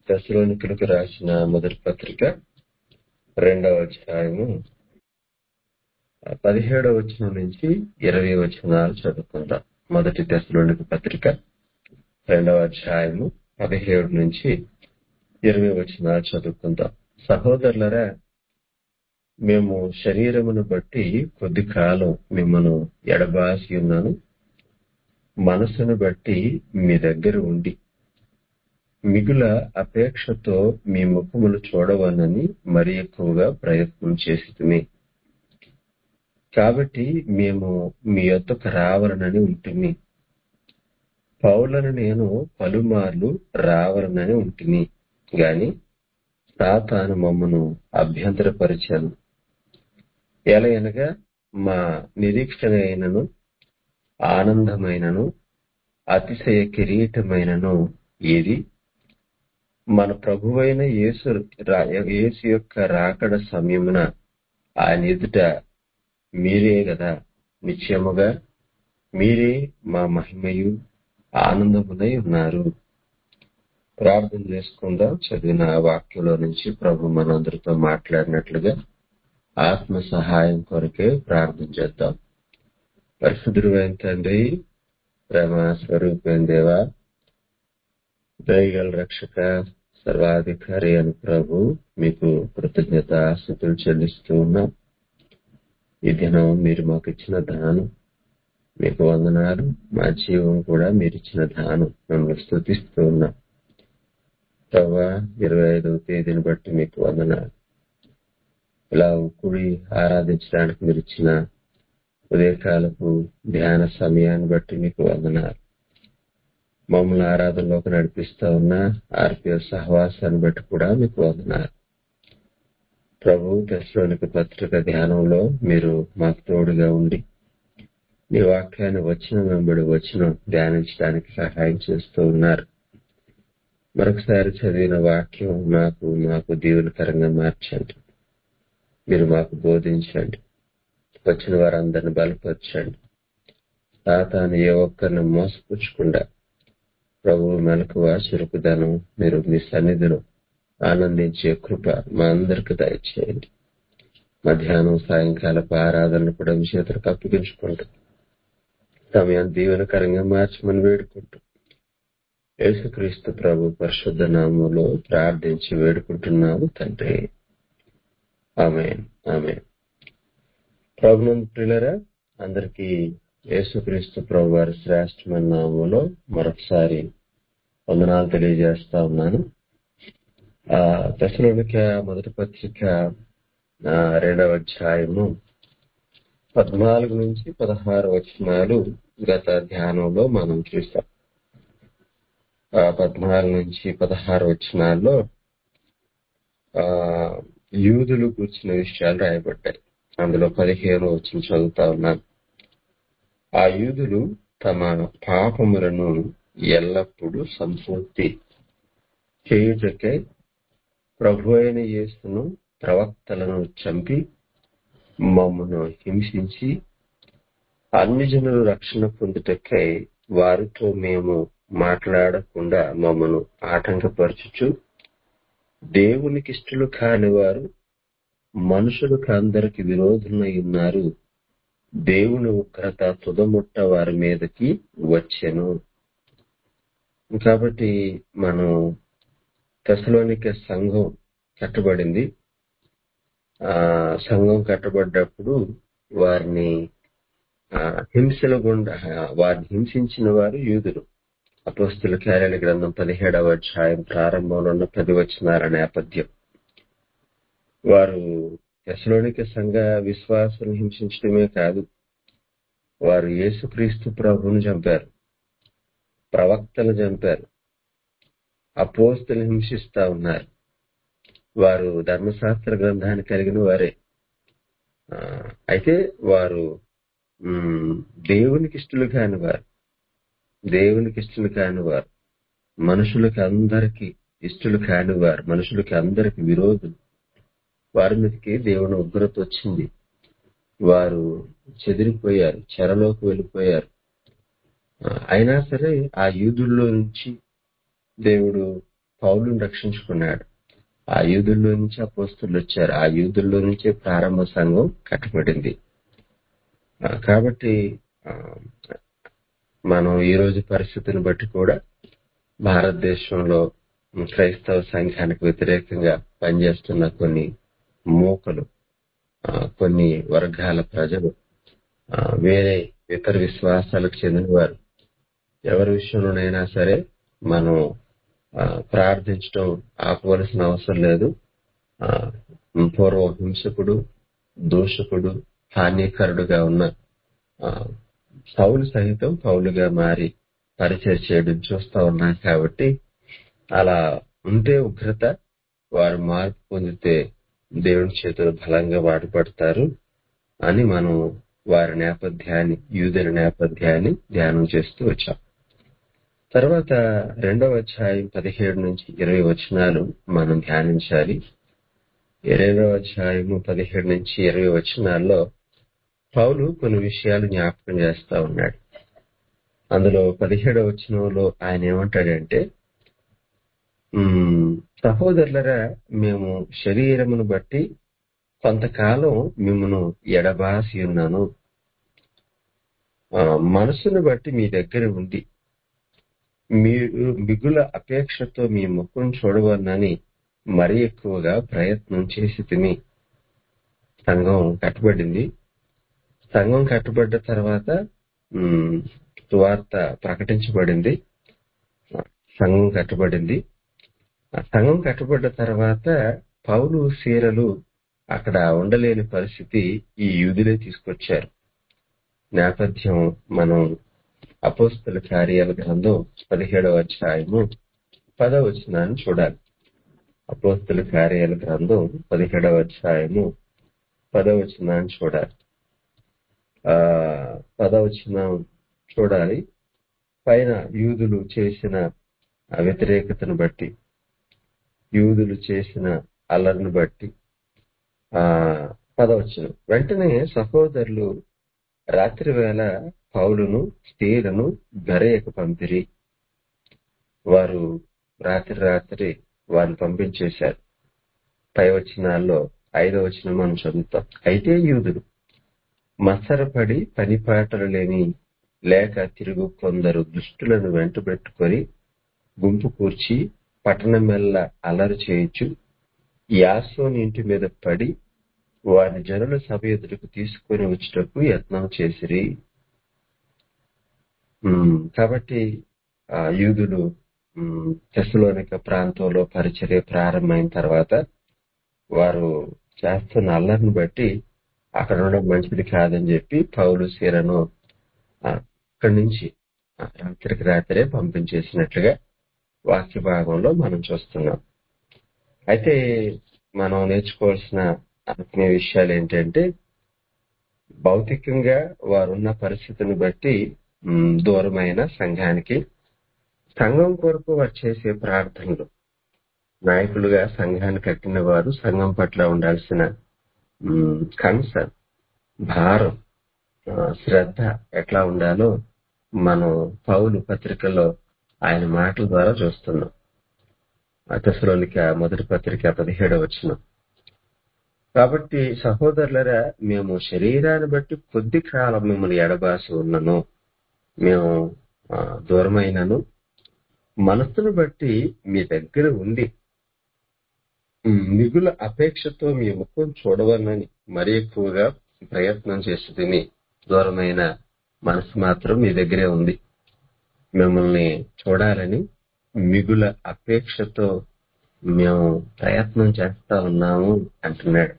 దశలోనికులకు రాసిన మొదటి పత్రిక రెండవ అధ్యాయము పదిహేడవ వచనం నుంచి ఇరవై వచనాలు చదువుకుందాం మొదటి దశలోనికి పత్రిక రెండవ అధ్యాయము పదిహేడు నుంచి ఇరవై వచనాలు చదువుకుందాం సహోదరులరా మేము శరీరమును బట్టి కొద్ది కాలం మిమ్మను ఎడబాసి ఉన్నాను మనసును బట్టి మీ దగ్గర ఉండి మిగుల అపేక్షతో మీ ముఖములు చూడవనని మరి ఎక్కువగా ప్రయత్నం చేసి కాబట్టి మేము మీ యొద్దకు రావాలనని ఉంటుంది పౌలను నేను పలుమార్లు రావాలనని ఉంటుంది గాని సాతాను మమ్మను అభ్యంతరపరిచాను ఎలయనగా మా నిరీక్షణ అయినను ఆనందమైనను అతిశయ కిరీటమైనను ఏది మన ప్రభువైన యేసు యేసు యొక్క రాకడ సమయమున ఆయన ఎదుట మీరే కదా నిశ్చయముగా మీరే మా మహిమయు ఆనందమునై ఉన్నారు ప్రార్థన చేసుకుందాం చదివిన వాక్యంలో నుంచి ప్రభు మనందరితో మాట్లాడినట్లుగా ఆత్మ సహాయం కొరకే ప్రార్థన చేద్దాం పరిశుద్ధుడైన తండ్రి ప్రేమ స్వరూపైన దేవా దయగల రక్షక సర్వాధికారి అని ప్రభు మీకు కృతజ్ఞత స్థుతులు చెల్లిస్తూ ఉన్నాం ఈ దినం మీరు మాకు ఇచ్చిన దానం మీకు వందనాలు మా జీవం కూడా మీరు ఇచ్చిన దానం మిమ్మల్ని స్థుతిస్తూ ఉన్నాం ప్రభా ఇరవై ఐదవ తేదీని బట్టి మీకు వందనాలు ఇలా కుడి ఆరాధించడానికి మీరు ఇచ్చిన ఉదయకాలపు ధ్యాన సమయాన్ని బట్టి మీకు వందనాలు మమ్మల్ని ఆరాధనలోకి నడిపిస్తా ఉన్న ఆర్పిఓ సహవాసాన్ని బట్టి కూడా మీకు వందనాలు ప్రభు దశలోనికి పత్రిక ధ్యానంలో మీరు మాకు తోడుగా ఉండి మీ వాక్యాన్ని వచ్చిన వెంబడి వచ్చిన ధ్యానించడానికి సహాయం చేస్తూ ఉన్నారు మరొకసారి చదివిన వాక్యం మాకు మాకు దీవులకరంగా మార్చండి మీరు మాకు బోధించండి వచ్చిన వారందరిని బలపరచండి తాతాను ఏ ఒక్కరిని మోసపుచ్చకుండా ప్రభు మెలకువ చురుకుదనం మీరు మీ సన్నిధిలో ఆనందించే కృప మా అందరికి దయచేయండి మధ్యాహ్నం సాయంకాలపు ఆరాధనలు కూడా మీ చేతులకు అప్పగించుకుంటూ సమయాన్ని దీవెనకరంగా మార్చమని వేడుకుంటూ యేసుక్రీస్తు ప్రభు పరిశుద్ధ నామంలో ప్రార్థించి వేడుకుంటున్నాము తండ్రి ఆమె ఆమె ప్రభునందు ప్రియులరా అందరికీ యేసుక్రీస్తు ప్రభు వారి శ్రేష్టమైన నామంలో మరొకసారి వందనాలు తెలియజేస్తా ఉన్నాను ఆ దశలోనిక మొదటి పత్రిక రెండవ అధ్యాయము పద్నాలుగు నుంచి పదహారు వచనాలు గత ధ్యానంలో మనం చూస్తాం ఆ పద్నాలుగు నుంచి పదహారు వచనాల్లో ఆ యూదులు కూర్చున్న విషయాలు రాయబడ్డాయి అందులో పదిహేను వచ్చిన చదువుతా ఉన్నాను ఆ యూదులు తమ పాపములను ఎల్లప్పుడూ సంపూర్తి చేయుటకై ప్రభు అయిన యేసును ప్రవక్తలను చంపి మమ్మను హింసించి అన్ని జనులు రక్షణ పొందుటకై వారితో మేము మాట్లాడకుండా మమ్మను ఆటంకపరచుచు దేవునికి ఇష్టలు కాని వారు మనుషులకు అందరికి విరోధులై ఉన్నారు దేవుని ఉగ్రత తుదముట్ట వారి మీదకి వచ్చెను కాబట్టి మనం దశలోనిక సంఘం కట్టబడింది ఆ సంఘం కట్టబడ్డప్పుడు వారిని హింసల గుండా వారిని హింసించిన వారు యూదులు అపోస్తుల కార్యాల గ్రంథం పదిహేడవ అధ్యాయం ప్రారంభంలో ఉన్న పది వచనాల నేపథ్యం వారు దశలోనిక సంఘ విశ్వాసం హింసించడమే కాదు వారు యేసుక్రీస్తు ప్రభువును చంపారు ప్రవక్తలు చంపారు అపోస్తులు హింసిస్తా ఉన్నారు వారు ధర్మశాస్త్ర గ్రంథాన్ని కలిగిన వారే అయితే వారు దేవునికి ఇష్టలు కాని వారు దేవునికి ఇష్టలు కాని వారు మనుషులకి అందరికి ఇష్టలు కాని వారు మనుషులకి అందరికి విరోధులు వారి మీదకి దేవుని ఉగ్రత వచ్చింది వారు చెదిరిపోయారు చెరలోకి వెళ్ళిపోయారు అయినా సరే ఆ యూదుల్లో నుంచి దేవుడు పౌలుని రక్షించుకున్నాడు ఆ యూదుల్లో నుంచి అపోస్తులు వచ్చారు ఆ యూదుల్లో నుంచే ప్రారంభ సంఘం కట్టబడింది ఆ, కాబట్టి ఆ, మనం ఈ రోజు పరిస్థితిని బట్టి కూడా భారతదేశంలో క్రైస్తవ సంఘానికి వ్యతిరేకంగా పనిచేస్తున్న కొన్ని మూకలు ఆ, కొన్ని వర్గాల ప్రజలు ఆ, వేరే ఇతర విశ్వాసాలకు చెందిన వారు ఎవరి విషయంలోనైనా సరే మనం ఆ, ప్రార్థించడం ఆపవలసిన అవసరం లేదు ఆ, పూర్వ హింసకుడు దూషకుడు హానికరుడుగా ఉన్న ఆ, పౌలు సహితం పౌలుగా మారి పరిచయం చేయడం చూస్తా ఉన్నాం కాబట్టి అలా ఉంటే ఉగ్రత వారు మార్పు పొందితే దేవుని చేతులు బలంగా వాడపడతారు అని మనం వారి నేపథ్యాన్ని యూదుల నేపథ్యాన్ని ధ్యానం చేస్తూ వచ్చాం తర్వాత రెండవ అధ్యాయం పదిహేడు నుంచి ఇరవై వచనాలు మనం ధ్యానించాలి రెండవ అధ్యాయము పదిహేడు నుంచి ఇరవై వచనాల్లో పౌలు కొన్ని విషయాలు జ్ఞాపకం చేస్తా ఉన్నాడు అందులో పదిహేడవ వచనంలో ఆయన ఏమంటాడంటే "ఉమ్, సహోదరులరా మేము శరీరమును బట్టి కొంతకాలం మిమ్మను ఎడబాసి ఉన్నాను ఆ, మనసును బట్టి మీ దగ్గర ఉంది మీరు మిగుల అపేక్షతో మీ ముఖం చూడవలనని మరీ ఎక్కువగా ప్రయత్నం చేసి తిని సంఘం కట్టబడింది సంఘం కట్టబడ్డ తర్వాత ఉమ్, సువార్త ప్రకటించబడింది సంఘం కట్టబడింది ఆ సంఘం కట్టబడ్డ తర్వాత పౌలు సీరలు అక్కడ ఉండలేని పరిస్థితి ఈ యూదులే తీసుకొచ్చారు నేపథ్యం మనం అపోస్తల కార్యాల గ్రంథం పదిహేడవ అధ్యాయము పదవ వచనాన్ని చూడాలి అపోస్తల కార్యాల గ్రంథం పదిహేడవ అధ్యాయము పదవ వచనాన్ని చూడాలి ఆ పదవ వచనం చూడాలి పైన యూదులు చేసిన ఆ వ్యతిరేకతను బట్టి యూదులు చేసిన అల్లరిని బట్టి ఆ పదవచనం వెంటనే సహోదరులు రాత్రి వేళ పౌలును స్త్రీలను గరేయకు పంపిరి వారు రాత్రి రాత్రి వారిని పంపించేశారు పై వచనాల్లో ఐదో వచనం మనం చదువుతాం అయితే యూదులు మత్సరపడి పనిపాటలు లేని లేక తిరుగు కొందరు దుష్టులను వెంటబెట్టుకొని గుంపు కూర్చి పట్టణమెల్ల అలరి చేయొచ్చు యాసోని ఇంటి మీద పడి వారిని జనుల సభ ఎదుటకు తీసుకొని వచ్చుటకు యత్నం చేసిరి ఉమ్, కాబట్టి ఆ యూదులు తెసలోనిక ప్రాంతంలో పరిచర్య ప్రారంభమైన తర్వాత వారు చేస్తున్న అల్లరిని బట్టి అక్కడ ఉండడం మంచిది కాదని చెప్పి పౌలు సీరను ఆ, అక్కడి నుంచి ఆ, రాత్రికి రాత్రే పంపించేసినట్లుగా వాక్య భాగంలో మనం చూస్తున్నాం అయితే మనం నేర్చుకోవాల్సిన అనుకునే విషయాలు ఏంటంటే భౌతికంగా వారున్న పరిస్థితిని బట్టి ఉమ్, దూరమైన సంఘానికి సంఘం కొరకు వారు చేసే ప్రార్థనలు నాయకులుగా సంఘాన్ని కట్టిన వారు సంఘం పట్ల ఉండాల్సిన కన్సర్న్ భారం ఆ, శ్రద్ధ ఎట్లా ఉండాలో మనం పౌలు పత్రికలో ఆయన మాటల ద్వారా చూస్తున్నాం అతసులోనిక మొదటి పత్రిక పదిహేడవ వచ్చిన కాబట్టి సహోదరులరా మేము శరీరాన్ని బట్టి కొద్ది కాలం మిమ్మల్ని ఎడబాసి ఉన్నను మేము ఆ, దూరమైనను మనస్సును బట్టి మీ దగ్గర ఉండి ఉమ్, మిగుల అపేక్షతో మీ ముఖం చూడవలని మరి ఎక్కువగా ప్రయత్నం చేసి తిని దూరమైన మనసు మాత్రం మీ దగ్గరే ఉంది మిమ్మల్ని చూడాలని మిగుల అపేక్షతో మేము ప్రయత్నం చేస్తా ఉన్నాము అంటున్నాడు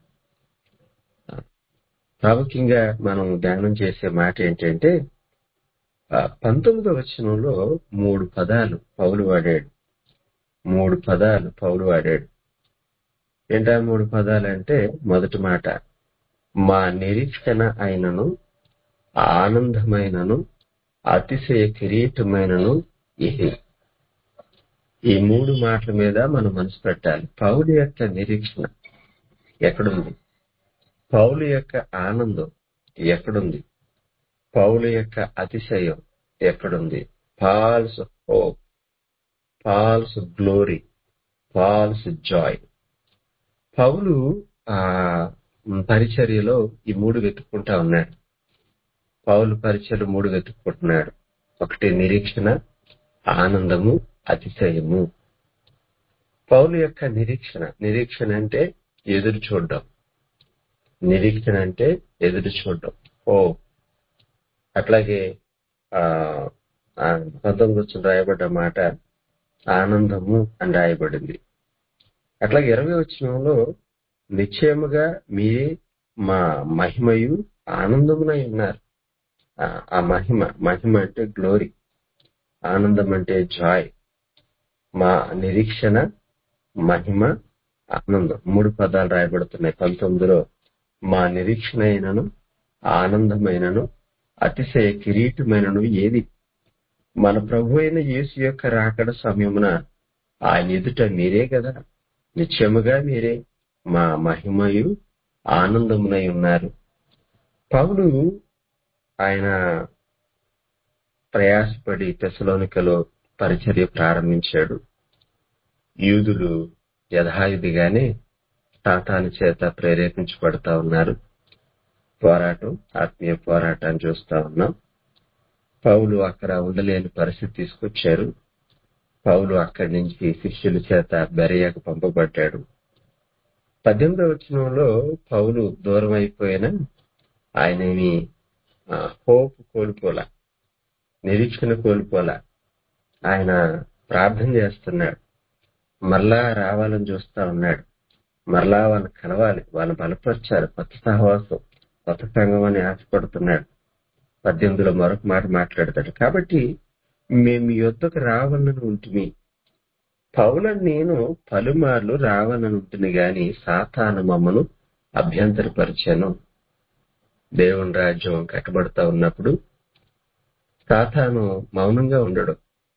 ప్రాముఖ్యంగా మనం ధ్యానం చేసే మాట ఏంటంటే ఆ, పంతొమ్మిదవ వచనంలో మూడు పదాలు పౌలు వాడాడు మూడు పదాలు పౌలు వాడాడు ఏంటా మూడు పదాలు అంటే మొదటి మాట మా నిరీక్షణ అయినను ఆనందమైనను అతిశయ కిరీటమైనను ఇది ఈ మూడు మాటల మీద మనం మనసు పెట్టాలి పౌలు యొక్క నిరీక్షణ ఎక్కడుంది పౌలు యొక్క ఆనందం ఎక్కడుంది పౌలు యొక్క అతిశయం ఎక్కడుంది Paul's hope Paul's glory Paul's joy పౌలు ఆ పరిచర్యలో ఈ మూడు వెతుక్కుంటా ఉన్నాడు పౌలు పరిచయలు మూడు వెతుక్కుంటున్నాడు ఒకటి నిరీక్షణ ఆనందము అతిశయము పౌలు యొక్క నిరీక్షణ నిరీక్షణ అంటే ఎదురు చూడడం నిరీక్షణ అంటే ఎదురు చూడడం ఓ అట్లాగే ఆ ఆ పంతొమ్మిది వచ్చిన రాయబడ్డ మాట ఆనందము అని రాయబడింది అట్లాగే ఇరవై వచ్చినంలో నిశ్చయముగా మీరే మా మహిమయు ఆనందమునై ఉన్నారు ఆ ఆ మహిమ మహిమ అంటే గ్లోరీ ఆనందం అంటే జాయ్ మా నిరీక్షణ మహిమ ఆనందం మూడు పదాలు రాయబడుతున్నాయి పంతొమ్మిదిలో మా నిరీక్షణ అయినను ఆనందమైనను అతిశయ కిరీటమైనను ఏది మన ప్రభు అయిన యేసు యొక్క రాకడ సమయమున ఆయన ఎదుట మీరే కదా నిత్యముగా మీరే మా మహిమయు ఆనందమునై ఉన్నారు పౌలు ఆయన ప్రయాసపడి తెసలోనికలో పరిచర్య ప్రారంభించాడు యూదులు యథాయుధిగానే సాతాను చేత ప్రేరేపించబడతా ఉన్నారు పోరాటం ఆత్మీయ పోరాటాన్ని చూస్తా ఉన్నాం పౌలు అక్కడ ఉండలేని పరిస్థితి తీసుకొచ్చారు పౌలు అక్కడి నుంచి శిష్యుల చేత బెరయాకు పంపబడ్డాడు పద్దెనిమిదవ వచనంలో పౌలు దూరం అయిపోయిన ఆయనని హోప్ కోల్పోలా నిరీక్షణ కోల్పోలా ఆయన ప్రార్థన చేస్తున్నాడు మరలా రావాలని చూస్తా ఉన్నాడు మరలా వాళ్ళని కలవాలి వాళ్ళని బలపరచాలి కొత్త సహవాసం కొత్త సంఘం అని ఆశపడుతున్నాడు పద్దెనిమిదిలో మరొక మాట మాట్లాడతాడు కాబట్టి మేము మీ యొద్దకు రావాలని ఉంటుంది పౌలను నేను పలుమార్లు రావాలని ఉంటుంది గాని సాతాను మమ్మను అభ్యంతరపరిచాను దేవుని రాజ్యం కట్టబడతా ఉన్నప్పుడు సాతాను మౌనంగా ఉండడు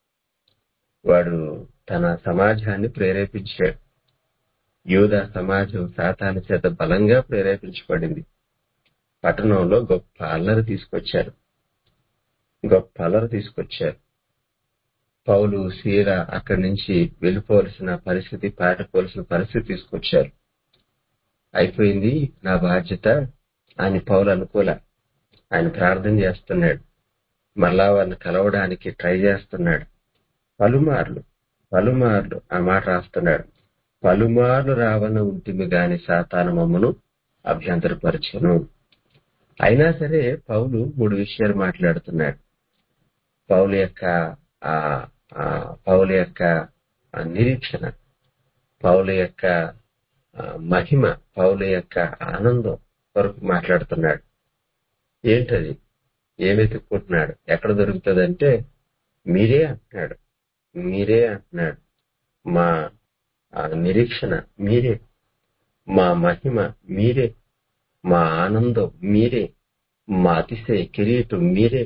వాడు తన సమాజాన్ని ప్రేరేపించాడు యూద సమాజం సాతాను చేత బలంగా ప్రేరేపించబడింది పట్టణంలో గొప్ప అల్లరి తీసుకొచ్చారు గొప్ప అల్లరి తీసుకొచ్చారు పౌలు సీర అక్కడి నుంచి వెళ్ళిపోవలసిన పరిస్థితి పారిపోవలసిన పరిస్థితి తీసుకొచ్చారు అయిపోయింది నా బాధ్యత అని పౌలు అనుకూల ఆయన ప్రార్థన చేస్తున్నాడు మళ్ళా వాళ్ళని కలవడానికి ట్రై చేస్తున్నాడు పలుమార్లు పలుమార్లు ఆ మాట రాస్తున్నాడు పలుమార్లు రావన ఉంటుంది గాని సాతాను మమ్మను అభ్యంతరపరచను అయినా సరే పౌలు మూడు విషయాలు మాట్లాడుతున్నాడు పౌలు యొక్క ఆ పౌలు యొక్క నిరీక్షణ పౌలు యొక్క మహిమ పౌలు యొక్క ఆనందం వరకు మాట్లాడుతున్నాడు ఏంటది ఏమి వెతుక్కుంటున్నాడు ఎక్కడ దొరుకుతుందంటే మీరే అంటున్నాడు మీరే అంటున్నాడు మా నిరీక్షణ మీరే మా మహిమ మీరే మా ఆనందం మీరే మా అతిశయ కిరీటం మీరే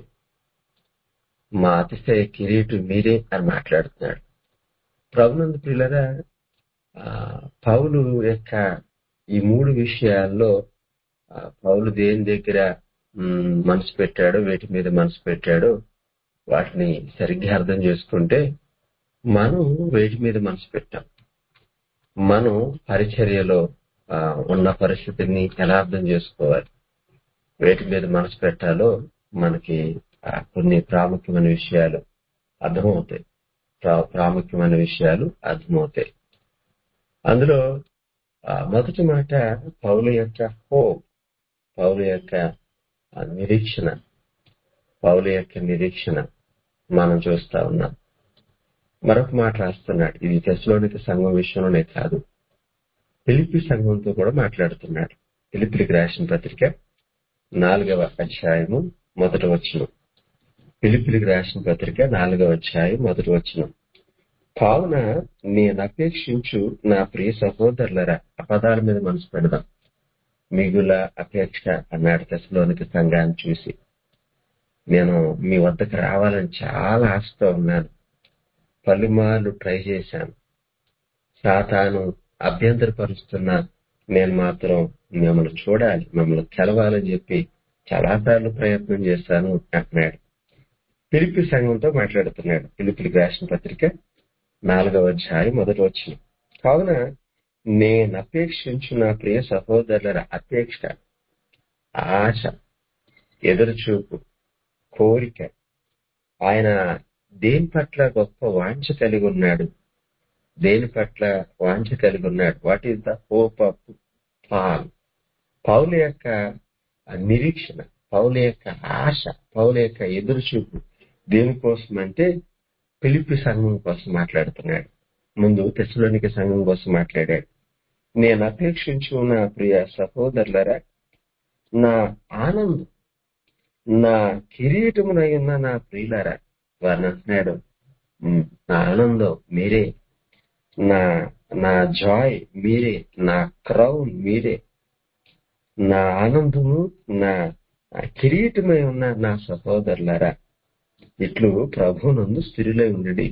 మా అతిశయ కిరీటం మీరే అని మాట్లాడుతున్నాడు ప్రభునందు పిల్లరా పౌలు యొక్క ఈ మూడు విషయాల్లో పౌలు దేని దగ్గర మనసు పెట్టాడో వేటి మీద మనసు పెట్టాడో వాటిని సరిగ్గా అర్థం చేసుకుంటే మనం వేటి మీద మనసు పెట్టాం మనం పరిచర్యలో ఉన్న పరిస్థితిని ఎలా అర్థం చేసుకోవాలి వేటి మీద మనసు పెట్టాలో మనకి కొన్ని ప్రాముఖ్యమైన విషయాలు అర్థమవుతాయి ప్రాముఖ్యమైన విషయాలు అర్థమవుతాయి అందులో మొదటి మాట పౌలు యొక్క హోప్ పౌలు యొక్క నిరీక్షణ పౌలు యొక్క నిరీక్షణ మనం చూస్తా ఉన్నాం మరొక మాట రాస్తున్నాడు ఇది తెశలోనిక సంఘం విషయంలోనే కాదు పిలిపి సంఘంతో కూడా మాట్లాడుతున్నాడు పిలిపిలికి రాసిన పత్రిక నాలుగవ అధ్యాయము మొదటి వచనం పిలిపిలికి రాసిన పత్రిక నాలుగవ అధ్యాయం మొదటి వచనం కావున నేను అపేక్షించు నా ప్రియ సహోదరులరా అపదాల మీద మనసు పెడదాం మిగుల అపేక్ష అన్నాడు తెశలోనికి సంఘాన్ని చూసి నేను మీ వద్దకు రావాలని చాలా ఆశతో ఉన్నాను పలుమార్లు ట్రై చేశాను సాతాను అభ్యంతరపరుస్తున్నా నేను మాత్రం మిమ్మల్ని చూడాలి మిమ్మల్ని కలవాలని చెప్పి చాలాసార్లు ప్రయత్నం చేశాను అంటున్నాడు పిలిపి సంఘంతో మాట్లాడుతున్నాడు పిలిపిలికి రాసిన పత్రిక నాలుగవ అధ్యాయం మొదటి వచ్చిన కావున నేను అపేక్షించు నా ప్రియ సహోదరుల అపేక్ష ఆశ ఎదురుచూపు కోరిక ఆయన దేని పట్ల గొప్ప వాంఛ కలిగి ఉన్నాడు దేని పట్ల వాంఛ కలిగి ఉన్నాడు what is the hope of Paul పౌలు యొక్క నిరీక్షణ పౌలు యొక్క ఆశ పౌలు యొక్క ఎదురుచూపు దేనికోసం అంటే పిలిపి సంఘం కోసం మాట్లాడుతున్నాడు ముందు తెశలోనికి సంఘం కోసం మాట్లాడాడు నేను అపేక్షించు నా ప్రియ సహోదరులరా నా ఆనందం నా కిరీటమునై ఉన్న నా ప్రియులరా వారిని అంటున్నాడు "ఉమ్, నా ఆనందం మీరే నా నా జాయ్ మీరే నా క్రౌన్ మీరే నా ఆనందము నా నా కిరీటమై ఉన్న నా సహోదరులారా ఇట్లు ప్రభునందు స్థిరులై ఉండడి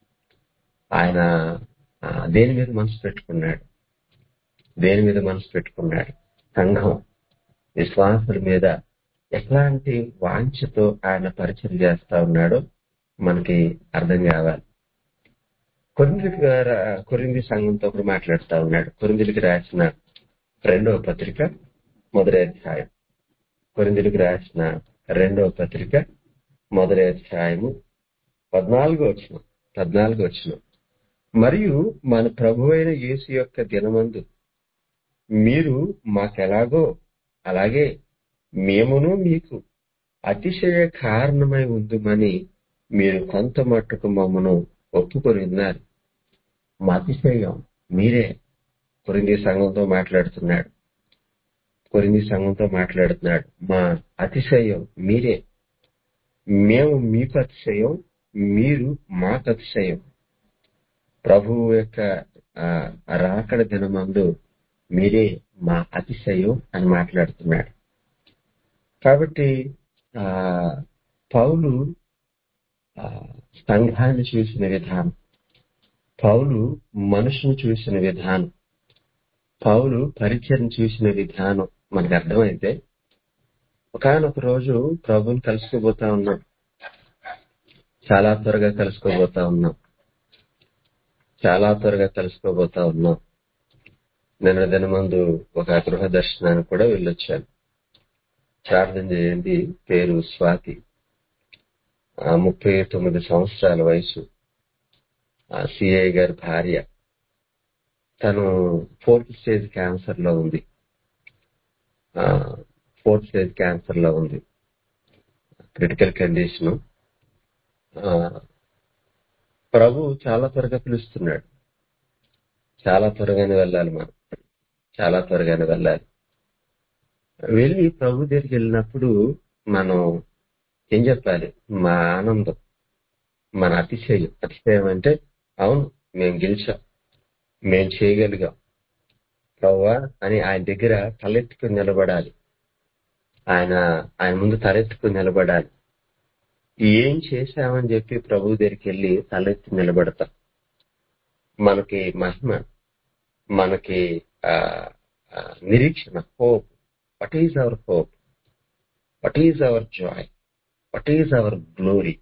ఆయన ఆ, దేని మీద మనసు పెట్టుకున్నాడు దేని మీద మనసు పెట్టుకున్నాడు సంఘం విశ్వాసుల మీద ఎట్లాంటి వాంఛతో ఆయన పరిచయం చేస్తా ఉన్నాడో మనకి అర్థం కావాలి కొరిందికి కొరింది సంఘంతో కూడా మాట్లాడుతా ఉన్నాడు కొరిందులకి రాసిన రెండవ పత్రిక మొదటి అధ్యాయం కొరిందులకి రాసిన రెండవ పత్రిక మొదటి అధ్యాయము పద్నాలుగు వచ్చిన పద్నాలుగు వచ్చిన మరియు మన ప్రభు అయిన యేసు యొక్క దినమందు మీరు మాకెలాగో అలాగే మేమును మీకు అతిశయ కారణమై ఉందుమని మీరు కొంత మట్టుకు మమ్మను ఒప్పుకొని ఉన్నారు మా అతిశయం మీరే కొరింది సంఘంతో మాట్లాడుతున్నాడు కొరింది సంఘంతో మాట్లాడుతున్నాడు మా అతిశయం మీరే మేము మీకు అతిశయం మీరు మాకు అతిశయం ప్రభువు యొక్క ఆ, రాకడ దినమందు మీరే మా అతిశయం అని మాట్లాడుతున్నాడు కాబట్టి ఆ పౌలు ఆ, సంఘాన్ని చూసిన విధానం పౌలు మనుషుని చూసిన విధానం పౌలు పరిచయం చూసిన విధానం మనకు అర్థమైతే ఒకనొక రోజు ప్రభుని కలుసుకోబోతా ఉన్నాం చాలా త్వరగా కలుసుకోబోతా ఉన్నాం చాలా త్వరగా కలుసుకోబోతా ఉన్నాం నిన్న దినమందు ఒక గృహ దర్శనానికి కూడా వెళ్ళొచ్చాను ప్రార్థన చేయండి పేరు స్వాతి ఆ, ముప్పై తొమ్మిది సంవత్సరాల వయసు సిఐ గారి భార్య తను ఫోర్త్ స్టేజ్ క్యాన్సర్ లో ఉంది ఫోర్త్ స్టేజ్ క్యాన్సర్ లో ఉంది క్రిటికల్ కండిషన్ ప్రభు చాలా త్వరగా పిలుస్తున్నాడు చాలా త్వరగానే వెళ్ళాలి మనం చాలా త్వరగానే వెళ్ళాలి వెళ్ళి ప్రభు దగ్గరికి వెళ్ళినప్పుడు మనం ఏం చెప్పాలి మా ఆనందం మన అతిశయం అతిశయం అంటే అవును మేము గెలిచాం మేము చేయగలిగాం ప్రవ్వా అని ఆయన దగ్గర తలెత్తుకుని నిలబడాలి ఆయన ఆయన ముందు తలెత్తుకుని నిలబడాలి ఏం చేశామని చెప్పి ప్రభు దగ్గరికి వెళ్ళి తలెత్తి నిలబడతాం మనకి మహిమ మనకి ఆ, ఆ, నిరీక్షణ hope what is our hope what is our joy what is our glory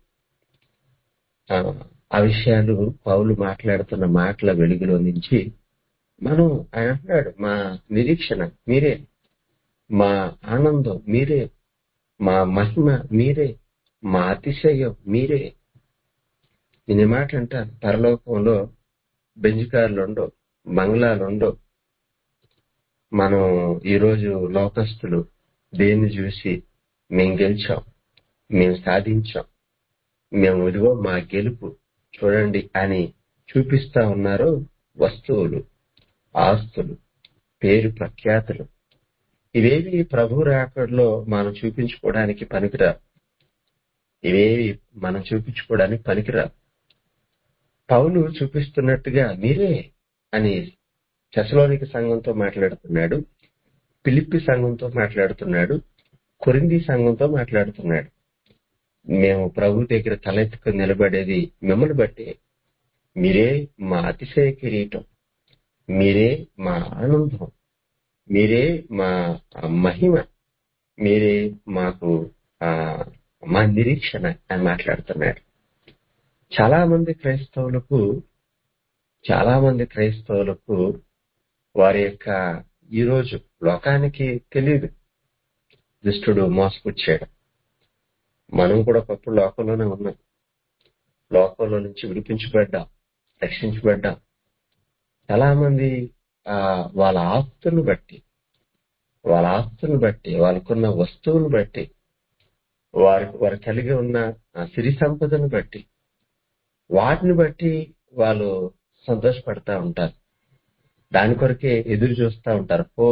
ఆ విషయాలు పౌలు మాట్లాడుతున్న మాటల వెలుగులో నుంచి మనం ఆయన అంటున్నాడు మా నిరీక్షణ మీరే మా ఆనందం మీరే మా మహిమ మీరే మా అతిశయం మీరే నేను ఈ మాట అంటాను పరలోకంలో బెంజ్ కార్లు ఉండవు బంగ్లాలు ఉండవు మనం ఈరోజు లోకస్తులు దేన్ని చూసి మేము గెలిచాం మేము సాధించాం మేము ఇదిగో మా గెలుపు చూడండి అని చూపిస్తా ఉన్నారు వస్తువులు ఆస్తులు పేరు ప్రఖ్యాతులు ఇవేవి ప్రభు రాకడలో మనం చూపించుకోవడానికి పనికిరా ఇవేవి మనం చూపించుకోవడానికి పనికిరా పౌలు చూపిస్తున్నట్టుగా మీరే అని చసలోనిక సంఘంతో మాట్లాడుతున్నాడు పిలిప్పి సంఘంతో మాట్లాడుతున్నాడు కొరింది సంఘంతో మాట్లాడుతున్నాడు మేము ప్రభు దగ్గర తలెత్తుకుని నిలబడేది మిమ్మల్ని బట్టి మీరే మా అతిశయ కిరీటం మీరే మా ఆనందం మీరే మా మహిమ మీరే మాకు ఆ, మా నిరీక్షణ అని మాట్లాడుతున్నాడు చాలా మంది క్రైస్తవులకు చాలా మంది క్రైస్తవులకు వారి యొక్క ఈ రోజు లోకానికి తెలియదు దుష్టుడు మోసపుచ్చాడు మనం కూడా ఒకప్పుడు లోకంలోనే ఉన్నాం లోకంలో నుంచి విడిపించబడ్డాం రక్షించబడ్డాం చాలా మంది ఆ వాళ్ళ ఆస్తులను బట్టి వాళ్ళ ఆస్తులను బట్టి వాళ్ళకున్న వస్తువులను బట్టి వారి వారు కలిగి ఉన్న ఆ సిరి సంపదను బట్టి వాటిని బట్టి వాళ్ళు సంతోషపడతా ఉంటారు దాని కొరకే ఎదురు చూస్తూ ఉంటారు ఓ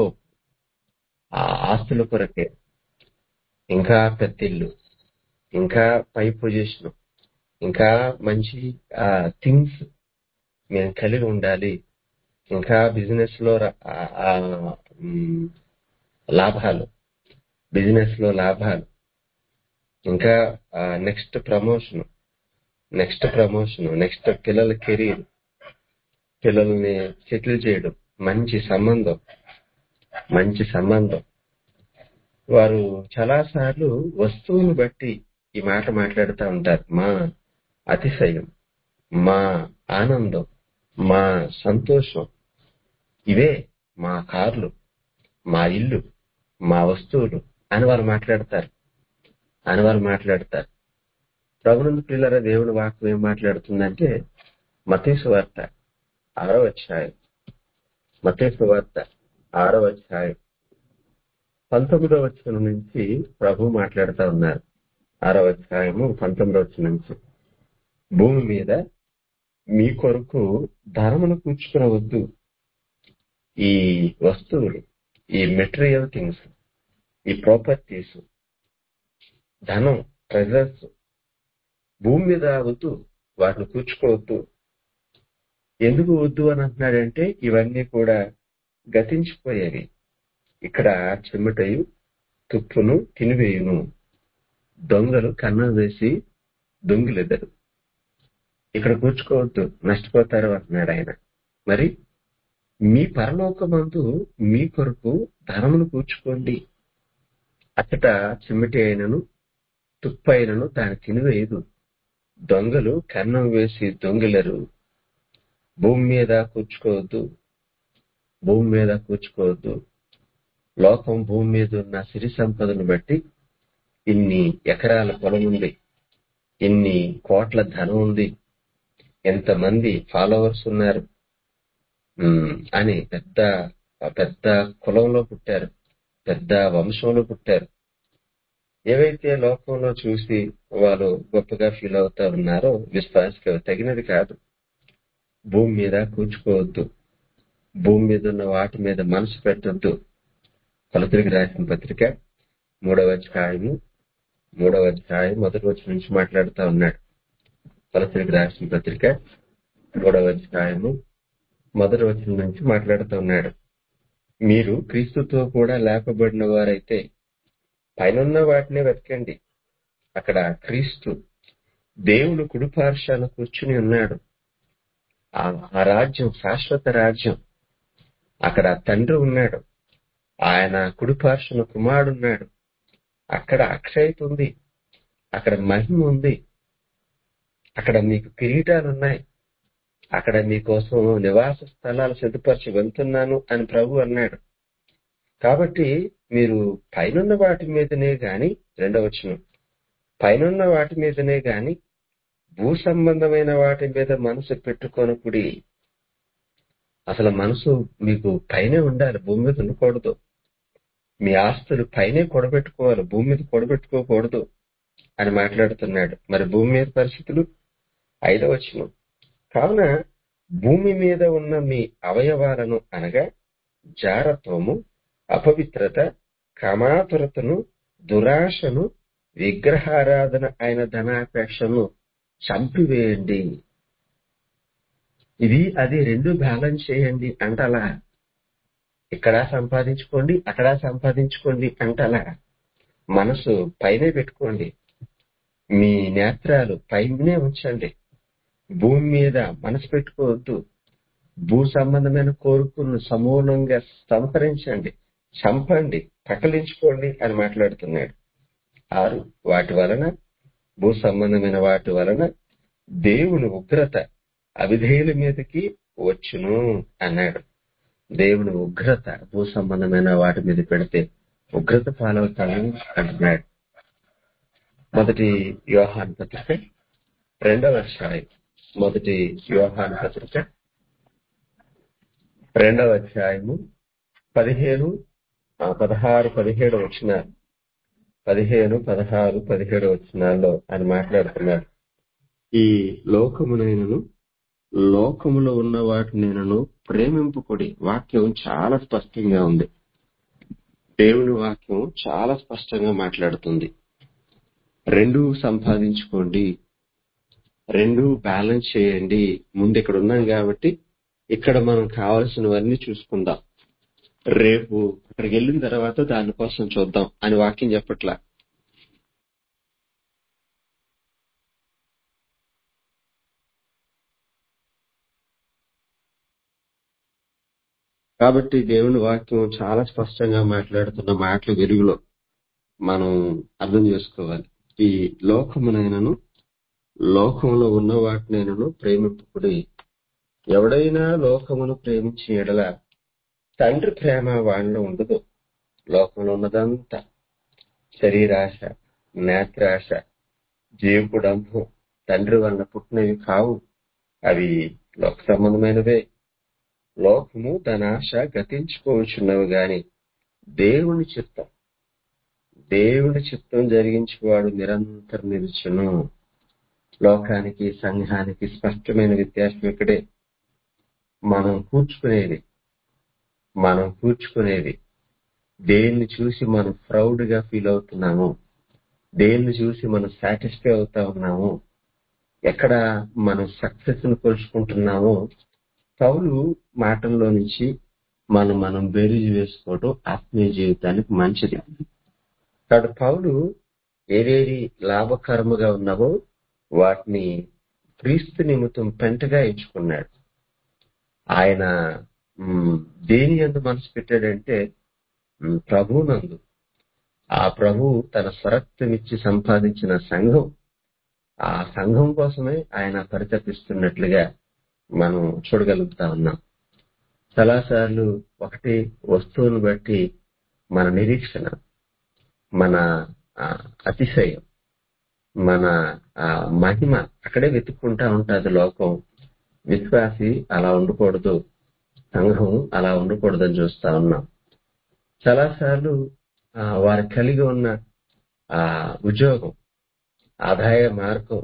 ఆ ఆస్తుల కొరకే ఇంకా పెద్ద ఇల్లు ఇంకా పై పొజిషన్ ఇంకా మంచి థింగ్స్ మేము కలిగి ఉండాలి ఇంకా బిజినెస్ లో ర- ఆ, ఆ, మ్, లాభాలు బిజినెస్ లో లాభాలు ఇంకా next promotion next promotion next పిల్లల కెరీర్ పిల్లల్ని సెటిల్ చేయడం మంచి సంబంధం మంచి సంబంధం వారు చాలా సార్లు వస్తువుని బట్టి ఈ మాట మాట్లాడుతూ ఉంటారు మా అతిశయం మా ఆనందం మా సంతోషం ఇవే మా కార్లు మా ఇల్లు మా వస్తువులు అని వారు మాట్లాడతారు అని వారు మాట్లాడతారు ప్రభునందు పిల్లల దేవుని వాక్యం ఏం మాట్లాడుతుందంటే మతీసు వార్త ఆరో అధ్యాయం మతీసు వార్త ఆరో అధ్యాయం పంతొమ్మిదవ వచ్చిన నుంచి ప్రభు మాట్లాడుతూ ఉన్నారు ఆరో అధ్యాయము పంతొమ్మిదవ వచ్చిన నుంచి భూమి మీద మీ కొరకు ధనమును కూర్చుకునవద్దు ఈ వస్తువులు ఈ మెటీరియల్ థింగ్స్ ఈ ప్రాపర్టీస్ ధనం ట్రెజర్స్ భూమి మీద వద్దు వాటిని కూర్చుకోవద్దు ఎందుకు వద్దు అని అంటున్నాడంటే ఇవన్నీ కూడా గతించిపోయేవి ఇక్కడ చెమటయు తుప్పును తినివేయును దొంగలు కన్నం వేసి దొంగిలెదరు ఇక్కడ కూర్చుకోవద్దు నష్టపోతారు అంటున్నాడు ఆయన మరి మీ పరలోకమందు మీ కొరకు ధనమును కూర్చుకోండి అచ్చట చిమ్మటి అయినను తుప్పు అయినను దాన్ని తినివేయదు దొంగలు కన్నం వేసి దొంగిలరు భూమి మీద కూర్చుకోవద్దు భూమి మీద కూర్చుకోవద్దు లోకం భూమి మీద ఉన్న సిరి సంపదను బట్టి ఇన్ని ఎకరాల పొలం ఉంది ఇన్ని కోట్ల ధనం ఉంది ఎంతమంది ఫాలోవర్స్ ఉన్నారు ఉమ్, అని పెద్ద పెద్ద కులంలో పుట్టారు పెద్ద వంశంలో పుట్టారు ఏవైతే లోకంలో చూసి వాళ్ళు గొప్పగా ఫీల్ అవుతా ఉన్నారో విశ్వాసకి అవి తగినది కాదు భూమి మీద కూర్చుకోవద్దు భూమి మీద ఉన్న వాటి మీద మనసు పెట్టొద్దు కొలతరికి రాసిన పత్రిక మూడవ అధ్యాయము మూడవ అధ్యాయం మొదటి వచ్చి నుంచి మాట్లాడుతూ ఉన్నాడు కొలతరికి రాసిన పత్రిక మూడవ అధ్యాయము మొదటి వచ్చిన నుంచి మాట్లాడుతూ ఉన్నాడు మీరు క్రీస్తుతో కూడా లేపబడిన వారైతే పైనున్న వాటినే వెతకండి అక్కడ క్రీస్తు దేవుడు కుడిపార్శాన కూర్చుని ఉన్నాడు ఆ ఆ రాజ్యం శాశ్వత రాజ్యం అక్కడ తండ్రి ఉన్నాడు ఆయన కుడిపార్శ్వన కుమారుడు ఉన్నాడు అక్కడ అక్షయత ఉంది అక్కడ మహిమ ఉంది అక్కడ మీకు కిరీటాలు ఉన్నాయి అక్కడ మీకోసం నివాస స్థలాలు సిద్ధపరిచి వెళ్తున్నాను అని ప్రభు అన్నాడు కాబట్టి మీరు పైనున్న వాటి మీదనే గాని రెండవచనం పైనున్న వాటి మీదనే గాని భూ సంబంధమైన వాటి మీద మనసు పెట్టుకొనకుడి అసలు మనసు మీకు పైనే ఉండాలి భూమి మీద ఉండకూడదు మీ ఆస్తులు పైనే కొడబెట్టుకోవాలి భూమి మీద కొడబెట్టుకోకూడదు అని మాట్లాడుతున్నాడు మరి భూమి మీద పరిస్థితులు ఐదవ వచనం కావున భూమి మీద ఉన్న మీ అవయవాలను అనగా జారత్వము అపవిత్రత కామాతురతను దురాశను విగ్రహారాధన అయిన ధనాపేక్షను చంపివేయండి ఇది అది రెండు బ్యాలెన్స్ చేయండి అంటలా ఇక్కడ సంపాదించుకోండి అక్కడ సంపాదించుకోండి అంటలా మనసు పైనే పెట్టుకోండి మీ నేత్రాలు పైనే ఉంచండి భూమి మీద మనసు పెట్టుకోవద్దు భూ సంబంధమైన కోరికలను సమూలంగా సంహరించండి చంపండి ప్రకలించుకోండి అని మాట్లాడుతున్నాడు ఆరు వాటి వలన భూ సంబంధమైన వాటి వలన దేవుని ఉగ్రత అవిధేయుల మీదకి వచ్చును అన్నాడు దేవుని ఉగ్రత భూ సంబంధమైన వాటి మీద పెడితే ఉగ్రత పాలవుతాను అంటున్నాడు మొదటి యోహాన్ పత్రిక రెండవ అధ్యాయం మొదటి యోహాన్ పత్రిక రెండవ అధ్యాయము పదిహేను ఆ, పదహారు పదిహేడు వచ్చిన పదిహేను పదహారు పదిహేడు వచ్చినాల్లో ఆయన మాట్లాడుతున్నాడు ఈ లోకమునైనను లోకములో ఉన్న వాటిని నేను ప్రేమింపుకొడి వాక్యం చాలా స్పష్టంగా ఉంది దేవుని వాక్యం చాలా స్పష్టంగా మాట్లాడుతుంది రెండు సంపాదించుకోండి రెండు బ్యాలెన్స్ చేయండి ముందు ఇక్కడ ఉన్నాం కాబట్టి ఇక్కడ మనం కావాల్సినవన్నీ చూసుకుందాం రేపు అక్కడికి వెళ్ళిన తర్వాత దానికోసం చూద్దాం అని వాక్యం చెప్పట్లా కాబట్టి దేవుని వాక్యం చాలా స్పష్టంగా మాట్లాడుతున్న మాటల వెలుగులో మనం అర్థం చేసుకోవాలి ఈ లోకమునైనను లోకంలో ఉన్న వాటినైనను ప్రేమింపుకుడి ఎవడైనా లోకమును ప్రేమించి ఎడల తండ్రి ప్రేమ వాడిలో ఉండదు లోకంలో ఉన్నదంతా శరీరాశ నేత్రాశ జీవకుడంభం తండ్రి వలన పుట్టినవి కావు అవి లోక సంబంధమైనవే లోకము తన ఆశ గతించుకోవచ్చున్నవి గాని దేవుని చిత్తం దేవుని చిత్తం జరిగించేవాడు నిరంతరం నిలుచును లోకానికి సంఘానికి స్పష్టమైన వ్యత్యాసం ఇక్కడే మనం కూర్చుకునేది మనం కూర్చుకునేది దేన్ని చూసి మనం ప్రౌడ్ గా ఫీల్ అవుతున్నాము దేన్ని చూసి మనం సాటిస్ఫై అవుతా ఉన్నాము ఎక్కడ మనం సక్సెస్ ను కొలుచుకుంటున్నామో పౌలు మాటల్లో నుంచి మనం మనం బేరీజు వేసుకోవడం ఆత్మీయ జీవితానికి మంచిది కాబట్టి పౌలు ఏదేది లాభకరముగా ఉన్నావో వాటిని క్రీస్తు నిమిత్తం పెంటగా ఎంచుకున్నాడు ఆయన మ్, దేని ఎందు మనసు పెట్టాడంటే మ్, ప్రభువునందు ఆ ప్రభు తన స్వరక్తమిచ్చి సంపాదించిన సంఘం ఆ సంఘం కోసమే ఆయన పరితపిస్తున్నట్లుగా మనం చూడగలుగుతా ఉన్నాం చాలాసార్లు ఒకటి వస్తువును బట్టి మన నిరీక్షణ మన ఆ, అతిశయం మన ఆ, మహిమ అక్కడే వెతుక్కుంటా ఉంటుంది లోకం విశ్వాసి అలా ఉండకూడదు సంఘం అలా ఉండకూడదని చూస్తా ఉన్నాం చాలాసార్లు ఆ, వారు కలిగి ఉన్న ఆ ఉద్యోగం ఆదాయ మార్గం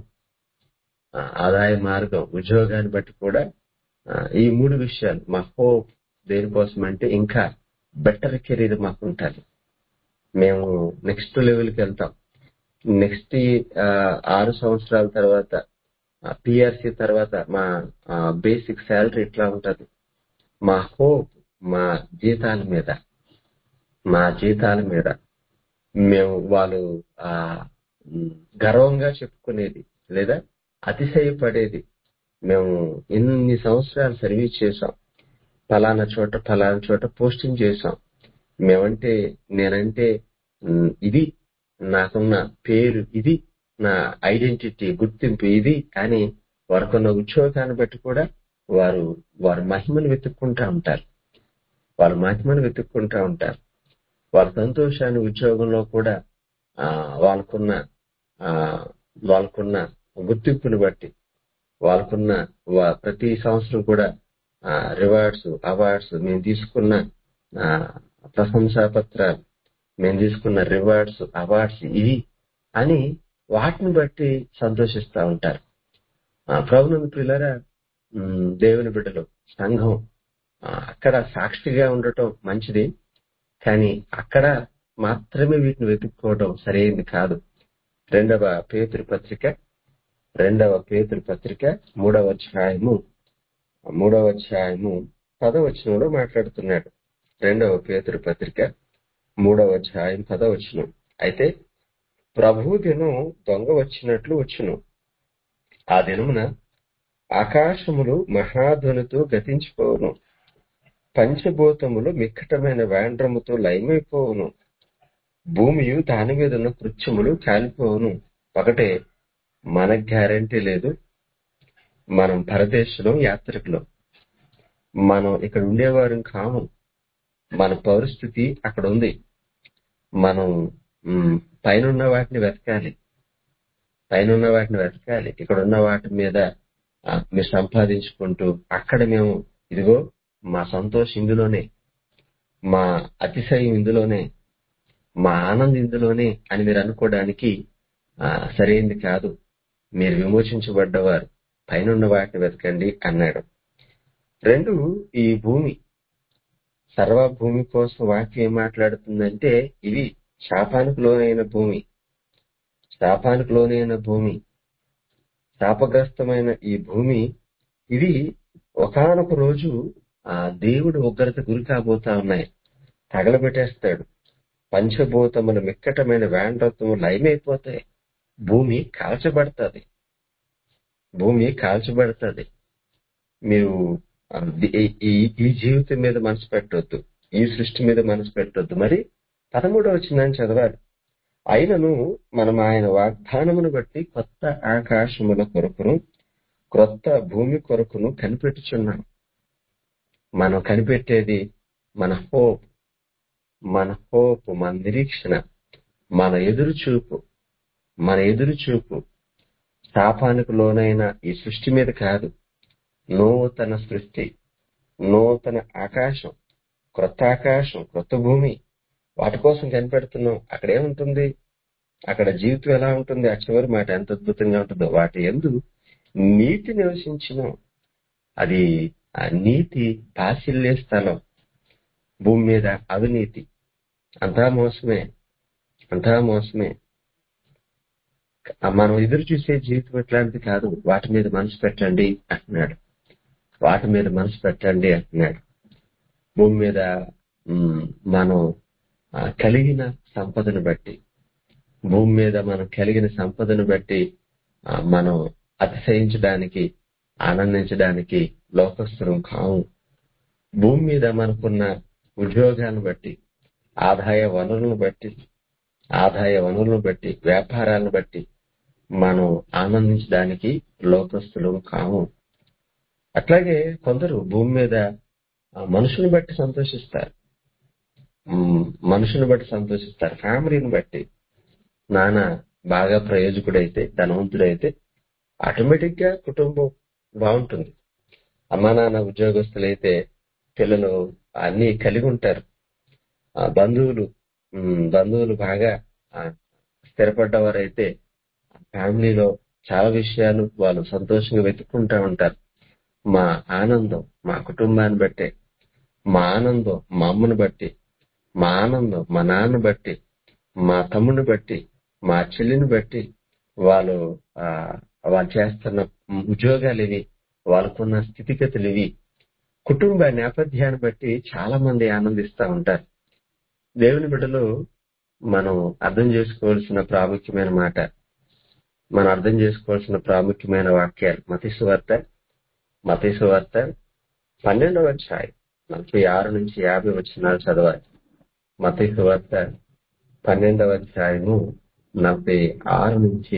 ఆ, ఆదాయ మార్గం ఉద్యోగాన్ని బట్టి కూడా ఆ, ఈ మూడు విషయాలు మా హోప్ దేనికోసం అంటే ఇంకా బెటర్ కెరీర్ మాకు ఉంటుంది మేము నెక్స్ట్ లెవెల్కి వెళ్తాం నెక్స్ట్ ఆరు సంవత్సరాల తర్వాత పిఆర్సి తర్వాత మా బేసిక్ శాలరీ ఎట్లా ఉంటది మా హోప్ మా జీతాల మీద మా జీతాల మీద మేము వాళ్ళు ఆ ఉమ్, గర్వంగా చెప్పుకునేది లేదా అతిశయపడేది మేము ఇన్ని సంవత్సరాలు సర్వీస్ చేసాం ఫలానా చోట ఫలానా చోట పోస్టింగ్ చేసాం మేమంటే నేనంటే ఉమ్, ఇది నాకున్న పేరు ఇది నా ఐడెంటిటీ గుర్తింపు ఇది అని వారికున్న ఉద్యోగాన్ని బట్టి కూడా వారు వారి మహిమను వెతుక్కుంటా ఉంటారు వారి మహిమను వెతుక్కుంటా ఉంటారు వారి సంతోషాన్ని ఉద్యోగంలో కూడా ఆ వాళ్ళకున్న ఆ వాళ్ళకున్న గుర్తింపుని బట్టి వాళ్ళకున్న వా- ప్రతి సంవత్సరం కూడా రివార్డ్స్ అవార్డ్స్ మేము తీసుకున్న ఆ, ప్రశంసా పత్రాలు మేము తీసుకున్న రివార్డ్స్ అవార్డ్స్ ఇవి అని వాటిని బట్టి సంతోషిస్తా ఉంటారు ఆ, ప్రభునందు పిల్లరా ఉమ్, దేవుని బిడ్డలు సంఘం ఆ, అక్కడ సాక్షిగా ఉండటం మంచిది కానీ అక్కడ మాత్రమే వీటిని వెతుక్కోవడం సరైనది కాదు రెండవ పేతురు పత్రిక రెండవ పేతురు పత్రిక మూడవ అధ్యాయము మూడవ అధ్యాయము పదవచనంలో మాట్లాడుతున్నాడు రెండవ పేతురు పత్రిక మూడవ అధ్యాయం పదవచనం అయితే ప్రభు దినం దొంగ వచ్చినట్లు వచ్చును ఆ దినమున ఆకాశములు మహాధ్వనితో గతించిపోవును పంచభూతములు మిక్కటమైన వేండ్రముతో లయమైపోవును భూమియు దాని మీద ఉన్న కృత్యములు కాలిపోవును ఒకటే మనకు గ్యారంటీ లేదు మనం పరదేశంలో యాత్రికులు మనం ఇక్కడ ఉండేవారు కాము మన పరిస్థితి అక్కడ ఉంది మనం మ్, పైనున్న వాటిని వెతకాలి పైనున్న వాటిని వెతకాలి ఇక్కడ ఉన్న వాటి మీద ఆ, మీరు సంపాదించుకుంటూ అక్కడ మేము ఇదిగో మా సంతోషం ఇందులోనే మా అతిశయం ఇందులోనే మా ఆనందం ఇందులోనే అని మీరు అనుకోవడానికి ఆ, సరైంది కాదు మీరు విమోచించబడ్డవారు పైనున్న వాటిని వెతకండి అన్నాడు రెండు ఈ భూమి సర్వ భూమి కోసం వాక్యం ఏం మాట్లాడుతుందంటే ఇది శాపానికి లోనైన భూమి శాపానికి లోనైన భూమి శాపగ్రస్తమైన ఈ భూమి ఇది ఒకానొక రోజు ఆ దేవుడు ఉగ్రత గురి కాబోతా ఉన్నాయి తగలబెట్టేస్తాడు పంచభూతముల మిక్కటమైన వేండ్రత్వము లయమైపోతాయి భూమి కాల్చబడుతుంది భూమి కాల్చబడుతుంది మీరు ఆ, ఈ- ఈ ఈ జీవితం మీద మనసు పెట్టొద్దు ఈ సృష్టి మీద మనసు పెట్టొద్దు మరి పదమూడవ వచ్చిందని చదవాలి అయినను మనం ఆయన వాగ్దానమును బట్టి కొత్త ఆకాశముల కొరకును క్రొత్త భూమి కొరకును కనిపెట్టుచున్నాం మనం కనిపెట్టేది మన హోప్ మన హోప్ మన నిరీక్షణ మన ఎదురు చూపు మన ఎదురు చూపు శాపానికి లోనైన ఈ సృష్టి మీద కాదు నూతన సృష్టి నూతన ఆకాశం క్రొత్త ఆకాశం క్రొత్త భూమి వాటి కోసం కనిపెడుతున్నాం అక్కడ ఏముంటుంది అక్కడ జీవితం ఎలా ఉంటుంది ఆ చివరి మాట ఎంత అద్భుతంగా ఉంటుందో వాటి ఎందు నీతి నివసించిన అది ఆ నీతి బాసిల్లే స్థలం భూమి మీద అవినీతి అంతా మోసమే అంతా మోసమే ఆ మనం ఎదురు చూసే జీవితం ఎట్లాంటిది కాదు వాటి మీద మనసు పెట్టండి అంటున్నాడు వాటి మీద మనసు పెట్టండి అంటున్నాడు భూమి మీద మ్, మనం ఆ, కలిగిన సంపదను బట్టి భూమి మీద మనం కలిగిన సంపదను బట్టి ఆ, మనం అతిశయించడానికి ఆనందించడానికి లోకస్తులం కావు భూమి మీద మనకున్న ఉద్యోగాలను బట్టి ఆదాయ వనరులను బట్టి ఆదాయ వనరులను బట్టి వ్యాపారాలను బట్టి మనం ఆనందించడానికి లోకస్తులం కాము అట్లాగే కొందరు భూమి మీద ఆ, మనుషుని బట్టి సంతోషిస్తారు మ్, మనుషుని బట్టి సంతోషిస్తారు ఫ్యామిలీని బట్టి నాన్న బాగా ప్రయోజకుడైతే ధనవంతుడైతే ఆటోమేటిక్ గా కుటుంబం బాగుంటుంది అమ్మా నాన్న ఉద్యోగస్తులైతే పిల్లలు అన్ని కలిగి ఉంటారు ఆ, బంధువులు మ్, బంధువులు బాగా ఆ, స్థిరపడ్డవారైతే ఫ్యామిలీలో చాలా విషయాలు వాళ్ళు సంతోషంగా వెతుక్కుంటా ఉంటారు మా ఆనందం మా కుటుంబాన్ని బట్టే మా ఆనందం మా అమ్మను బట్టి మా ఆనందం మా నాన్న బట్టి మా తమ్ముని బట్టి మా చెల్లిని బట్టి వాళ్ళు ఆ, వాళ్ళు చేస్తున్న ఉద్యోగాలు ఇవి వాళ్ళకున్న స్థితిగతులు ఇవి కుటుంబ నేపథ్యాన్ని బట్టి చాలా మంది ఆనందిస్తా ఉంటారు దేవుని బిడ్డలు మనం అర్థం చేసుకోవాల్సిన ప్రాముఖ్యమైన మాట మనం అర్థం చేసుకోవాల్సిన ప్రాముఖ్యమైన వాక్యాలు మతీసు వార్త మతీసు వార్త పన్నెండవ అధ్యాయం నలభై ఆరు నుంచి యాభై వచ్చినాలు చదవాలి మతీసు వార్త పన్నెండవ అధ్యాయము నలభై ఆరు నుంచి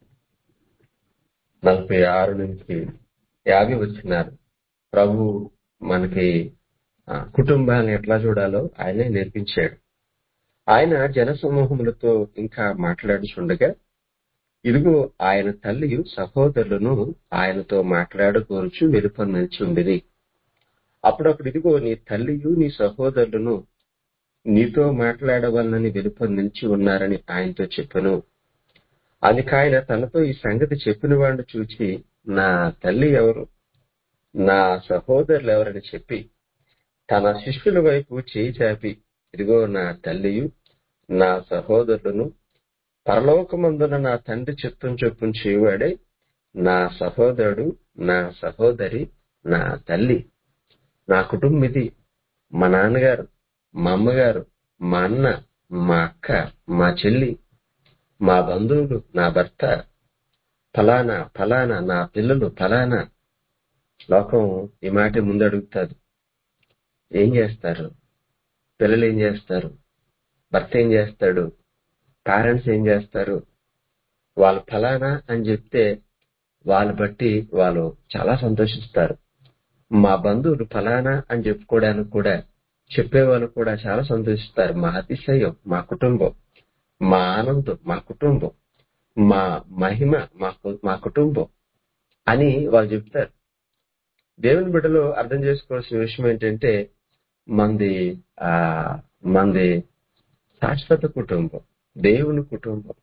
నలభై ఆరు నుంచి యాభై వచ్చినారు ప్రభు మనకి ఆ, కుటుంబాన్ని ఎట్లా చూడాలో ఆయనే నేర్పించాడు ఆయన జనసమూహములతో ఇంకా మాట్లాడుచుండగా ఇదిగో ఆయన తల్లియు సహోదరులను ఆయనతో మాట్లాడకూర్చు వెలుపొందించి ఉండేది అప్పుడప్పుడు ఇదిగో నీ తల్లియు నీ సహోదరులను నీతో మాట్లాడవలనని వెలుపొందించి ఉన్నారని ఆయనతో చెప్పను అందుకాయన తనతో ఈ సంగతి చెప్పిన వాడిని చూచి నా తల్లి ఎవరు నా సహోదరులు ఎవరని చెప్పి తన శిష్యుల వైపు చేయి చాపి ఇదిగో నా తల్లియు నా సహోదరులను పరలోకమందున నా తండ్రి చిత్తం చొప్పున చేయవాడే నా సహోదరుడు నా సహోదరి నా తల్లి నా కుటుంబం ఇది మా నాన్నగారు మా అమ్మగారు మా అన్న మా అక్క మా చెల్లి మా బంధువులు నా భర్త ఫలానా ఫలానా నా పిల్లలు ఫలానా లోకం ఈ మాట ముందు అడుగుతారు ఏం చేస్తారు పిల్లలు ఏం చేస్తారు భర్త ఏం చేస్తాడు పేరెంట్స్ ఏం చేస్తారు వాళ్ళు ఫలానా అని చెప్తే వాళ్ళు బట్టి వాళ్ళు చాలా సంతోషిస్తారు మా బంధువులు ఫలానా అని చెప్పుకోవడానికి కూడా చెప్పేవాళ్ళు కూడా చాలా సంతోషిస్తారు మా అతిశయం మా కుటుంబం మా ఆనందం మా కుటుంబం మా మహిమ మా కు- మా కుటుంబం అని వాళ్ళు చెప్తారు దేవుని బిడ్డలో అర్థం చేసుకోవాల్సిన విషయం ఏంటంటే మంది ఆ మంది శాశ్వత కుటుంబం దేవుని కుటుంబం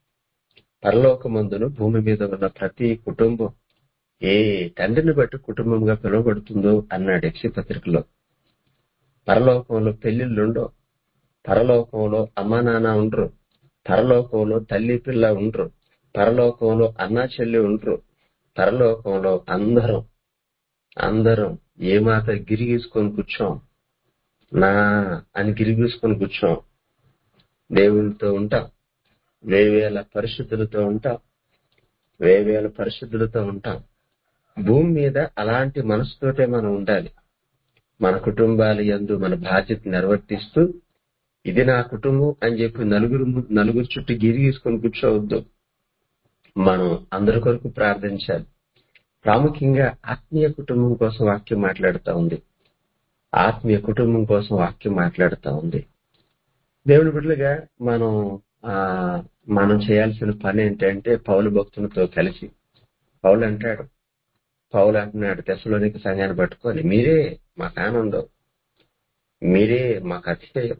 పరలోకమందును భూమి మీద ఉన్న ప్రతి కుటుంబం ఏ తండ్రిని బట్టి కుటుంబంగా పిలువబడుతుందో అన్నాడు యక్షి పత్రికలో పరలోకంలో పెళ్లిళ్ళుండవు పరలోకంలో అమ్మా నాన్న ఉండరు పరలోకంలో తల్లి పిల్ల ఉండరు పరలోకంలో అన్నా చెల్లి ఉండరు పరలోకంలో అందరం అందరం ఏ మాత గిరిగీసుకొని కూర్చోం నా అని గిరిగీసుకొని కూర్చోం దేవునితో ఉంటాం వేవేల పరిశుద్ధులతో ఉంటాం వేవేల పరిశుద్ధులతో ఉంటాం భూమి మీద అలాంటి మనసుతోటే మనం ఉండాలి మన కుటుంబాల యందు మన బాధ్యత నిర్వర్తిస్తూ ఇది నా కుటుంబం అని చెప్పి నలుగురు ము- నలుగురు చుట్టూ గిరిగీసుకొని కూర్చోవద్దు మనం అందరి కొరకు ప్రార్థించాలి ప్రాముఖ్యంగా ఆత్మీయ కుటుంబం కోసం వాక్యం మాట్లాడుతా ఉంది ఆత్మీయ కుటుంబం కోసం వాక్యం మాట్లాడుతా ఉంది దేవుని బిడ్డలుగా మనం ఆ మనం చేయాల్సిన పని ఏంటంటే పౌలు భక్తులతో కలిసి పౌలు అంటాడు పౌలు అంటున్నాడు దశలోనికి సంఘాన్ని పట్టుకొని మీరే మాకు ఆనందం మీరే మాకు అతిశయం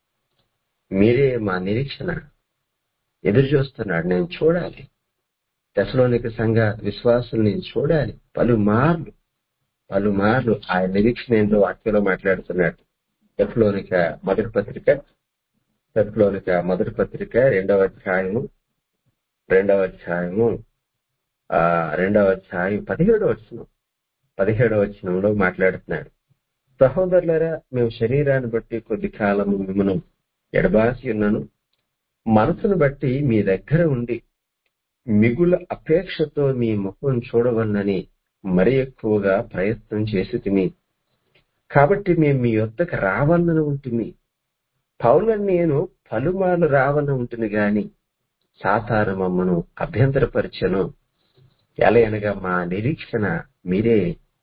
మీరే మా నిరీక్షణ ఎదురు చూస్తున్నాడు నేను చూడాలి దశలోనికి సంఘ విశ్వాసులు నేను చూడాలి పలుమార్లు పలుమార్లు ఆయన నిరీక్షణ ఏంటో వాక్యంలో మాట్లాడుతున్నాడు తెఫ్లోనిక మొదటి పత్రిక తెఫ్లోనిక మొదటి పత్రిక రెండవ అధ్యాయము రెండవ అధ్యాయము ఆ రెండవ అధ్యాయం పదిహేడవ వచనం పదిహేడవ వచనంలో మాట్లాడుతున్నాడు సహోదరులరా మేము శరీరాన్ని బట్టి కొద్ది కాలము మిమ్మను ఎడబాసి ఉన్నాను మనసును బట్టి మీ దగ్గర ఉండి మిగుల అపేక్షతో మీ ముఖం చూడవలనని మరి ఎక్కువగా ప్రయత్నం చేసి తిని కాబట్టి మేము మీ యొద్దకు రావాలని ఉంటుంది పౌలను నేను పలుమార్లు రావాలని ఉంటుంది గాని సాతాను మమ్మను అభ్యంతరపరిచను ఎలా అనగా మా నిరీక్షణ మీరే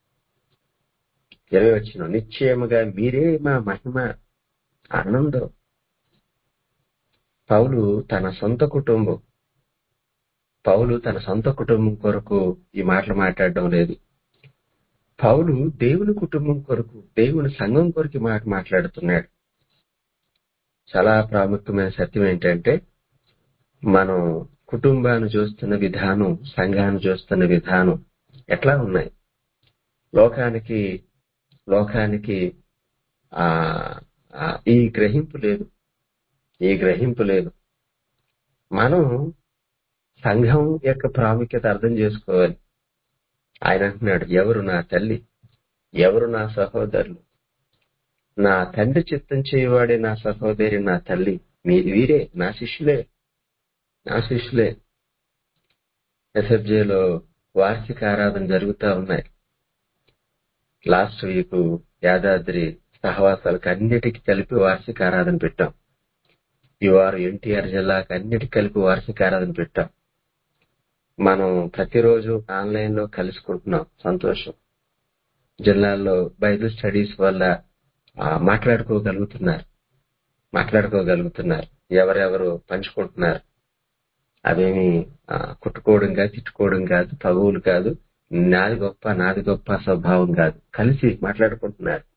ఇరవై వచ్చిన నిశ్చయముగా మీరే మా మహిమ ఆనందం పౌలు తన సొంత కుటుంబం పౌలు తన సొంత కుటుంబం కొరకు ఈ మాటలు మాట్లాడడం లేదు పౌలు దేవుని కుటుంబం కొరకు దేవుని సంఘం కొరకు ఈ మాట మాట్లాడుతున్నాడు చాలా ప్రాముఖ్యమైన సత్యం ఏంటంటే మనం కుటుంబాన్ని చూస్తున్న విధానం సంఘాన్ని చూస్తున్న విధానం ఎట్లా ఉన్నాయి లోకానికి లోకానికి ఆ ఆ, ఈ గ్రహింపు లేదు ఈ గ్రహింపు లేదు మనం సంఘం యొక్క ప్రాముఖ్యత అర్థం చేసుకోవాలి ఆయన అంటున్నాడు ఎవరు నా తల్లి ఎవరు నా సహోదరులు నా తండ్రి చిత్తం చేయవాడే నా సహోదరి నా తల్లి మీ వీరే నా శిష్యులే నా శిష్యులే ఎస్ఎఫ్జేలో వార్షిక ఆరాధన జరుగుతా ఉన్నాయి లాస్ట్ వీక్ యాదాద్రి సహవాసాలకు అన్నిటికీ కలిపి వార్షిక ఆరాధన పెట్టాం ఈ వారం ఎన్టీఆర్ జిల్లాకు అన్నిటికీ కలిపి వార్షిక ఆరాధన పెట్టాం మనం ప్రతిరోజు ఆన్లైన్ లో కలుసుకుంటున్నాం సంతోషం జిల్లాల్లో బైబిల్ స్టడీస్ వల్ల ఆ, మాట్లాడుకోగలుగుతున్నారు మాట్లాడుకోగలుగుతున్నారు ఎవరెవరు పంచుకుంటున్నారు అవేమి ఆ, కుట్టుకోవడం కాదు తిట్టుకోవడం కాదు తగువులు కాదు నాది గొప్ప నాది గొప్ప స్వభావం కాదు కలిసి మాట్లాడుకుంటున్నారు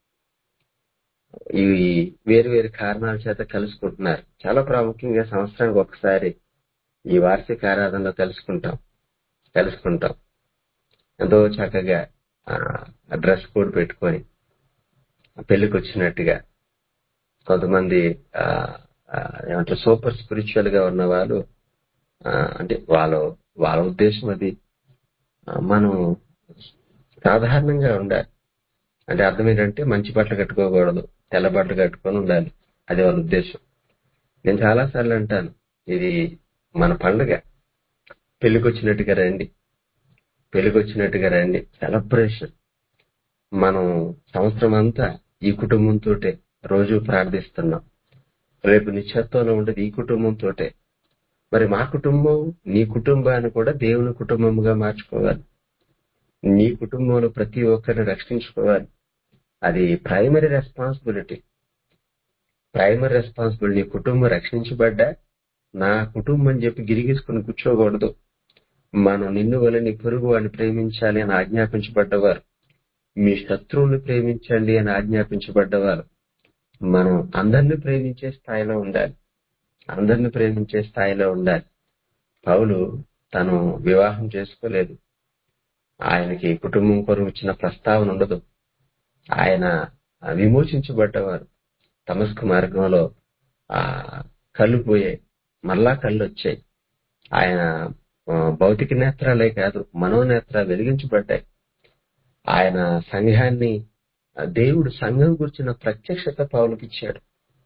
ఇవి వేరు వేరు కారణాల చేత కలుసుకుంటున్నారు చాలా ప్రాముఖ్యంగా సంవత్సరానికి ఒకసారి ఈ వార్షిక ఆరాధనలో కలుసుకుంటాం కలుసుకుంటాం ఎంతో చక్కగా డ్రెస్ కోడ్ పెట్టుకొని పెళ్లికి వచ్చినట్టుగా కొంతమంది ఆ, ఆ, ఏమంటారు సూపర్ స్పిరిచువల్ గా ఉన్న వాళ్ళు ఆ, అంటే వాళ్ళ వాళ్ళ ఉద్దేశం అది ఆ, మనం సాధారణంగా ఉండాలి అంటే అర్థం ఏంటంటే మంచి బట్టలు కట్టుకోకూడదు తెల్ల బట్టలు కట్టుకొని ఉండాలి అది వాళ్ళ ఉద్దేశం నేను చాలా సార్లు అంటాను ఇది మన పండుగ పెళ్లికి వచ్చినట్టుగా రండి పెళ్లికి వచ్చినట్టుగా రండి సెలబ్రేషన్ మనం సంవత్సరం అంతా ఈ కుటుంబంతో రోజు ప్రార్థిస్తున్నాం రేపు నిశ్చత్వంలో ఉండేది ఈ కుటుంబంతోటే మరి మా కుటుంబం నీ కుటుంబాన్ని కూడా దేవుని కుటుంబంగా మార్చుకోవాలి నీ కుటుంబంలో ప్రతి ఒక్కరిని రక్షించుకోవాలి అది ప్రైమరీ రెస్పాన్సిబిలిటీ ప్రైమరీ రెస్పాన్సిబిలిటీ నీ కుటుంబం రక్షించబడ్డా నా కుటుంబం అని చెప్పి గిరిగీసుకుని కూర్చోకూడదు మనం నిన్ను వల్ల నీ పొరుగు వాడిని ప్రేమించాలి అని ఆజ్ఞాపించబడ్డవారు మీ శత్రువుని ప్రేమించండి అని ఆజ్ఞాపించబడ్డవారు మనం అందరిని ప్రేమించే స్థాయిలో ఉండాలి అందరిని ప్రేమించే స్థాయిలో ఉండాలి పౌలు తను వివాహం చేసుకోలేదు ఆయనకి కుటుంబం కొరకు ఇచ్చిన ప్రస్తావన ఉండదు ఆయన విమోచించబడ్డవారు తమస్కు మార్గంలో ఆ కళ్ళు పోయాయి మరలా కళ్ళు వచ్చాయి ఆయన ఆ, భౌతిక నేత్రాలే కాదు మనోనేత్రాలు వెలిగించబడ్డాయి ఆయన సంఘాన్ని ఆ, దేవుడు సంఘం గురించిన ప్రత్యక్షత పౌలకి ఇచ్చాడు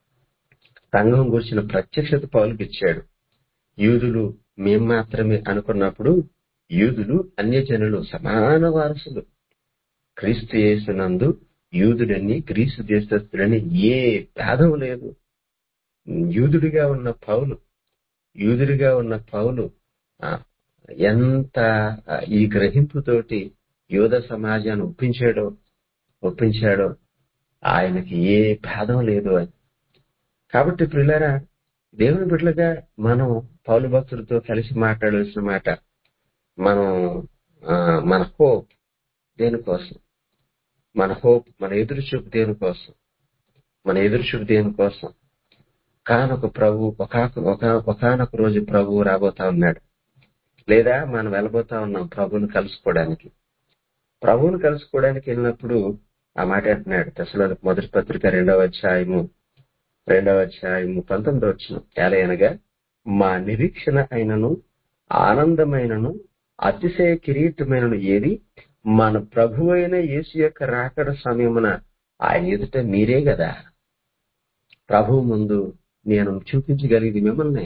సంఘం గురించిన ప్రత్యక్షత పౌలకి ఇచ్చాడు యూదులు మేం మాత్రమే అనుకున్నప్పుడు యూదులు అన్యజనులు సమాన వారసులు క్రీస్తు యేసునందు యూదుడని గ్రీసు దేశస్తుడని ఏ భేదం లేదు యూదుడిగా ఉన్న పౌలు యూదుడిగా ఉన్న పౌలు ఆ, ఎంత ఆ, ఈ గ్రహింపుతోటి యూద సమాజాన్ని ఒప్పించాడో ఒప్పించాడో ఆయనకి ఏ భేదం లేదు అని కాబట్టి పిల్లరా దేవుని బిడ్డలుగా మనం పౌలు భక్తులతో కలిసి మాట్లాడాల్సిన మాట మనం ఆ, మన హోప్ దేనికోసం మన హోప్ మన ఎదురు చూపు దేనికోసం మన ఎదురు చూపు దేనికోసం కానొక ప్రభు ఒక ఒక ఒకనొక రోజు ప్రభు రాబోతా ఉన్నాడు లేదా మనం వెళ్ళబోతా ఉన్నాం ప్రభువుని కలుసుకోవడానికి ప్రభువుని కలుసుకోవడానికి వెళ్ళినప్పుడు ఆ మాట అంటున్నాడు దశలో మొదటి పత్రిక రెండవ అధ్యాయము రెండవ అధ్యాయము పంతొమ్మిది వచ్చిన ఎలయనగా మా నిరీక్షణ అయినను ఆనందమైనను అతిశయ కిరీటమైనను ఏది మన ప్రభు అయిన యేసు యొక్క రాకడ సమయమున ఆయన ఎదుట మీరే కదా ప్రభు ముందు నేను చూపించగలిగింది మిమ్మల్ని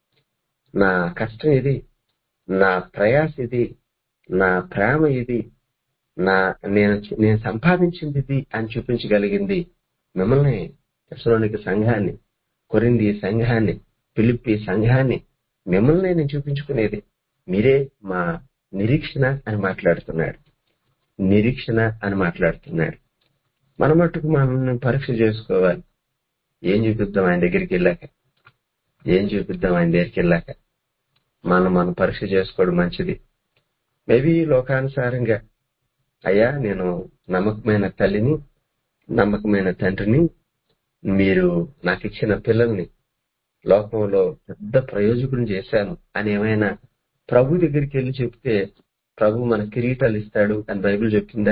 నా కష్టం ఇది నా ప్రయాస ఇది నా ప్రేమ ఇది నా నేను నేను సంపాదించింది ఇది అని చూపించగలిగింది మిమ్మల్ని తెసలోనికి సంఘాన్ని కొరింది సంఘాన్ని పిలిపి సంఘాన్ని మిమ్మల్ని నేను చూపించుకునేది మీరే మా నిరీక్షణ అని మాట్లాడుతున్నాడు నిరీక్షణ అని మాట్లాడుతున్నాడు మన మట్టుకు మనల్ని పరీక్ష చేసుకోవాలి ఏం చూపిద్దాం ఆయన దగ్గరికి వెళ్ళాక ఏం చూపిద్దాం ఆయన దగ్గరికి వెళ్ళాక మనం మనం పరీక్ష చేసుకోవడం మంచిది మేబీ లోకానుసారంగా అయ్యా నేను నమ్మకమైన తల్లిని నమ్మకమైన తండ్రిని మీరు నాకు ఇచ్చిన పిల్లల్ని లోకంలో పెద్ద ప్రయోజకుని చేశాను అని ఏమైనా ప్రభు దగ్గరికి వెళ్ళి చెప్తే ప్రభు మన కిరీటాలు ఇస్తాడు అని బైబిల్ చెప్తుందా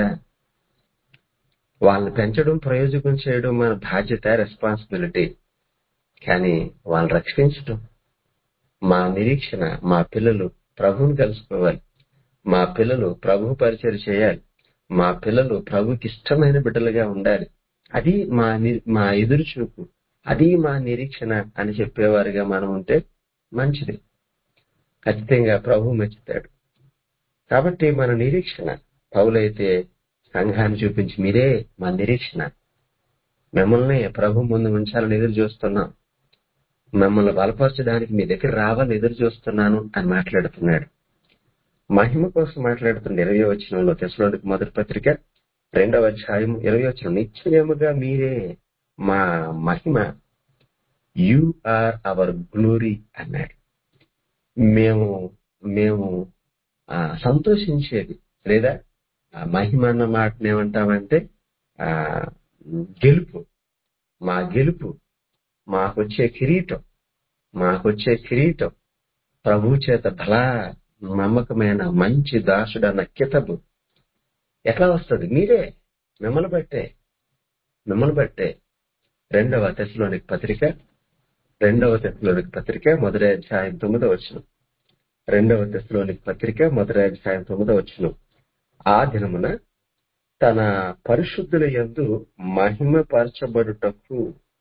వాళ్ళని పెంచడం ప్రయోజకం చేయడం మన బాధ్యత రెస్పాన్సిబిలిటీ కానీ వాళ్ళని రక్షించడం మా నిరీక్షణ మా పిల్లలు ప్రభువుని కలుసుకోవాలి మా పిల్లలు ప్రభు పరిచయం చేయాలి మా పిల్లలు ప్రభుకి ఇష్టమైన బిడ్డలుగా ఉండాలి అది మా ని- మా ఎదురు చూపు అది మా నిరీక్షణ అని చెప్పేవారుగా మనం ఉంటే మంచిది ఖచ్చితంగా ప్రభు మెచ్చుతాడు కాబట్టి మన నిరీక్షణ పౌలైతే సంఘాన్ని చూపించి మీరే మా నిరీక్షణ మిమ్మల్ని ప్రభు ముందు ఉంచాలని ఎదురు చూస్తున్నాం మిమ్మల్ని బలపరచడానికి మీ దగ్గర రావాలని ఎదురు చూస్తున్నాను అని మాట్లాడుతున్నాడు మహిమ కోసం మాట్లాడుతున్న ఇరవై వచనంలో తెసలోనికి మొదటి పత్రిక రెండవ అధ్యాయం ఇరవై వచనం నిశ్చయముగా మీరే మా మహిమ యు ఆర్ అవర్ గ్లోరీ అన్నాడు మేము మేము ఆ, సంతోషించేది లేదా ఆ మహిమ అన్న మాటను ఏమంటామంటే ఆ గెలుపు మా గెలుపు మాకొచ్చే కిరీటం మాకొచ్చే కిరీటం ప్రభు చేత బలా నమ్మకమైన మంచి దాసుడు అన్న కితబు ఎట్లా వస్తుంది మీరే మిమ్మల్ని బట్టే మిమ్మల్ని బట్టే రెండవ తెశలోనికి పత్రిక రెండవ తెశలోనికి పత్రిక మొదటి అధ్యాయం తొమ్మిదో వచ్చిన రెండవ తెశలోనికి పత్రిక మొదటి అధ్యాయం తొమ్మిదో వచ్చిన ఆ దినమున తన పరిశుద్ధుల యందు మహిమపరచబడుటకు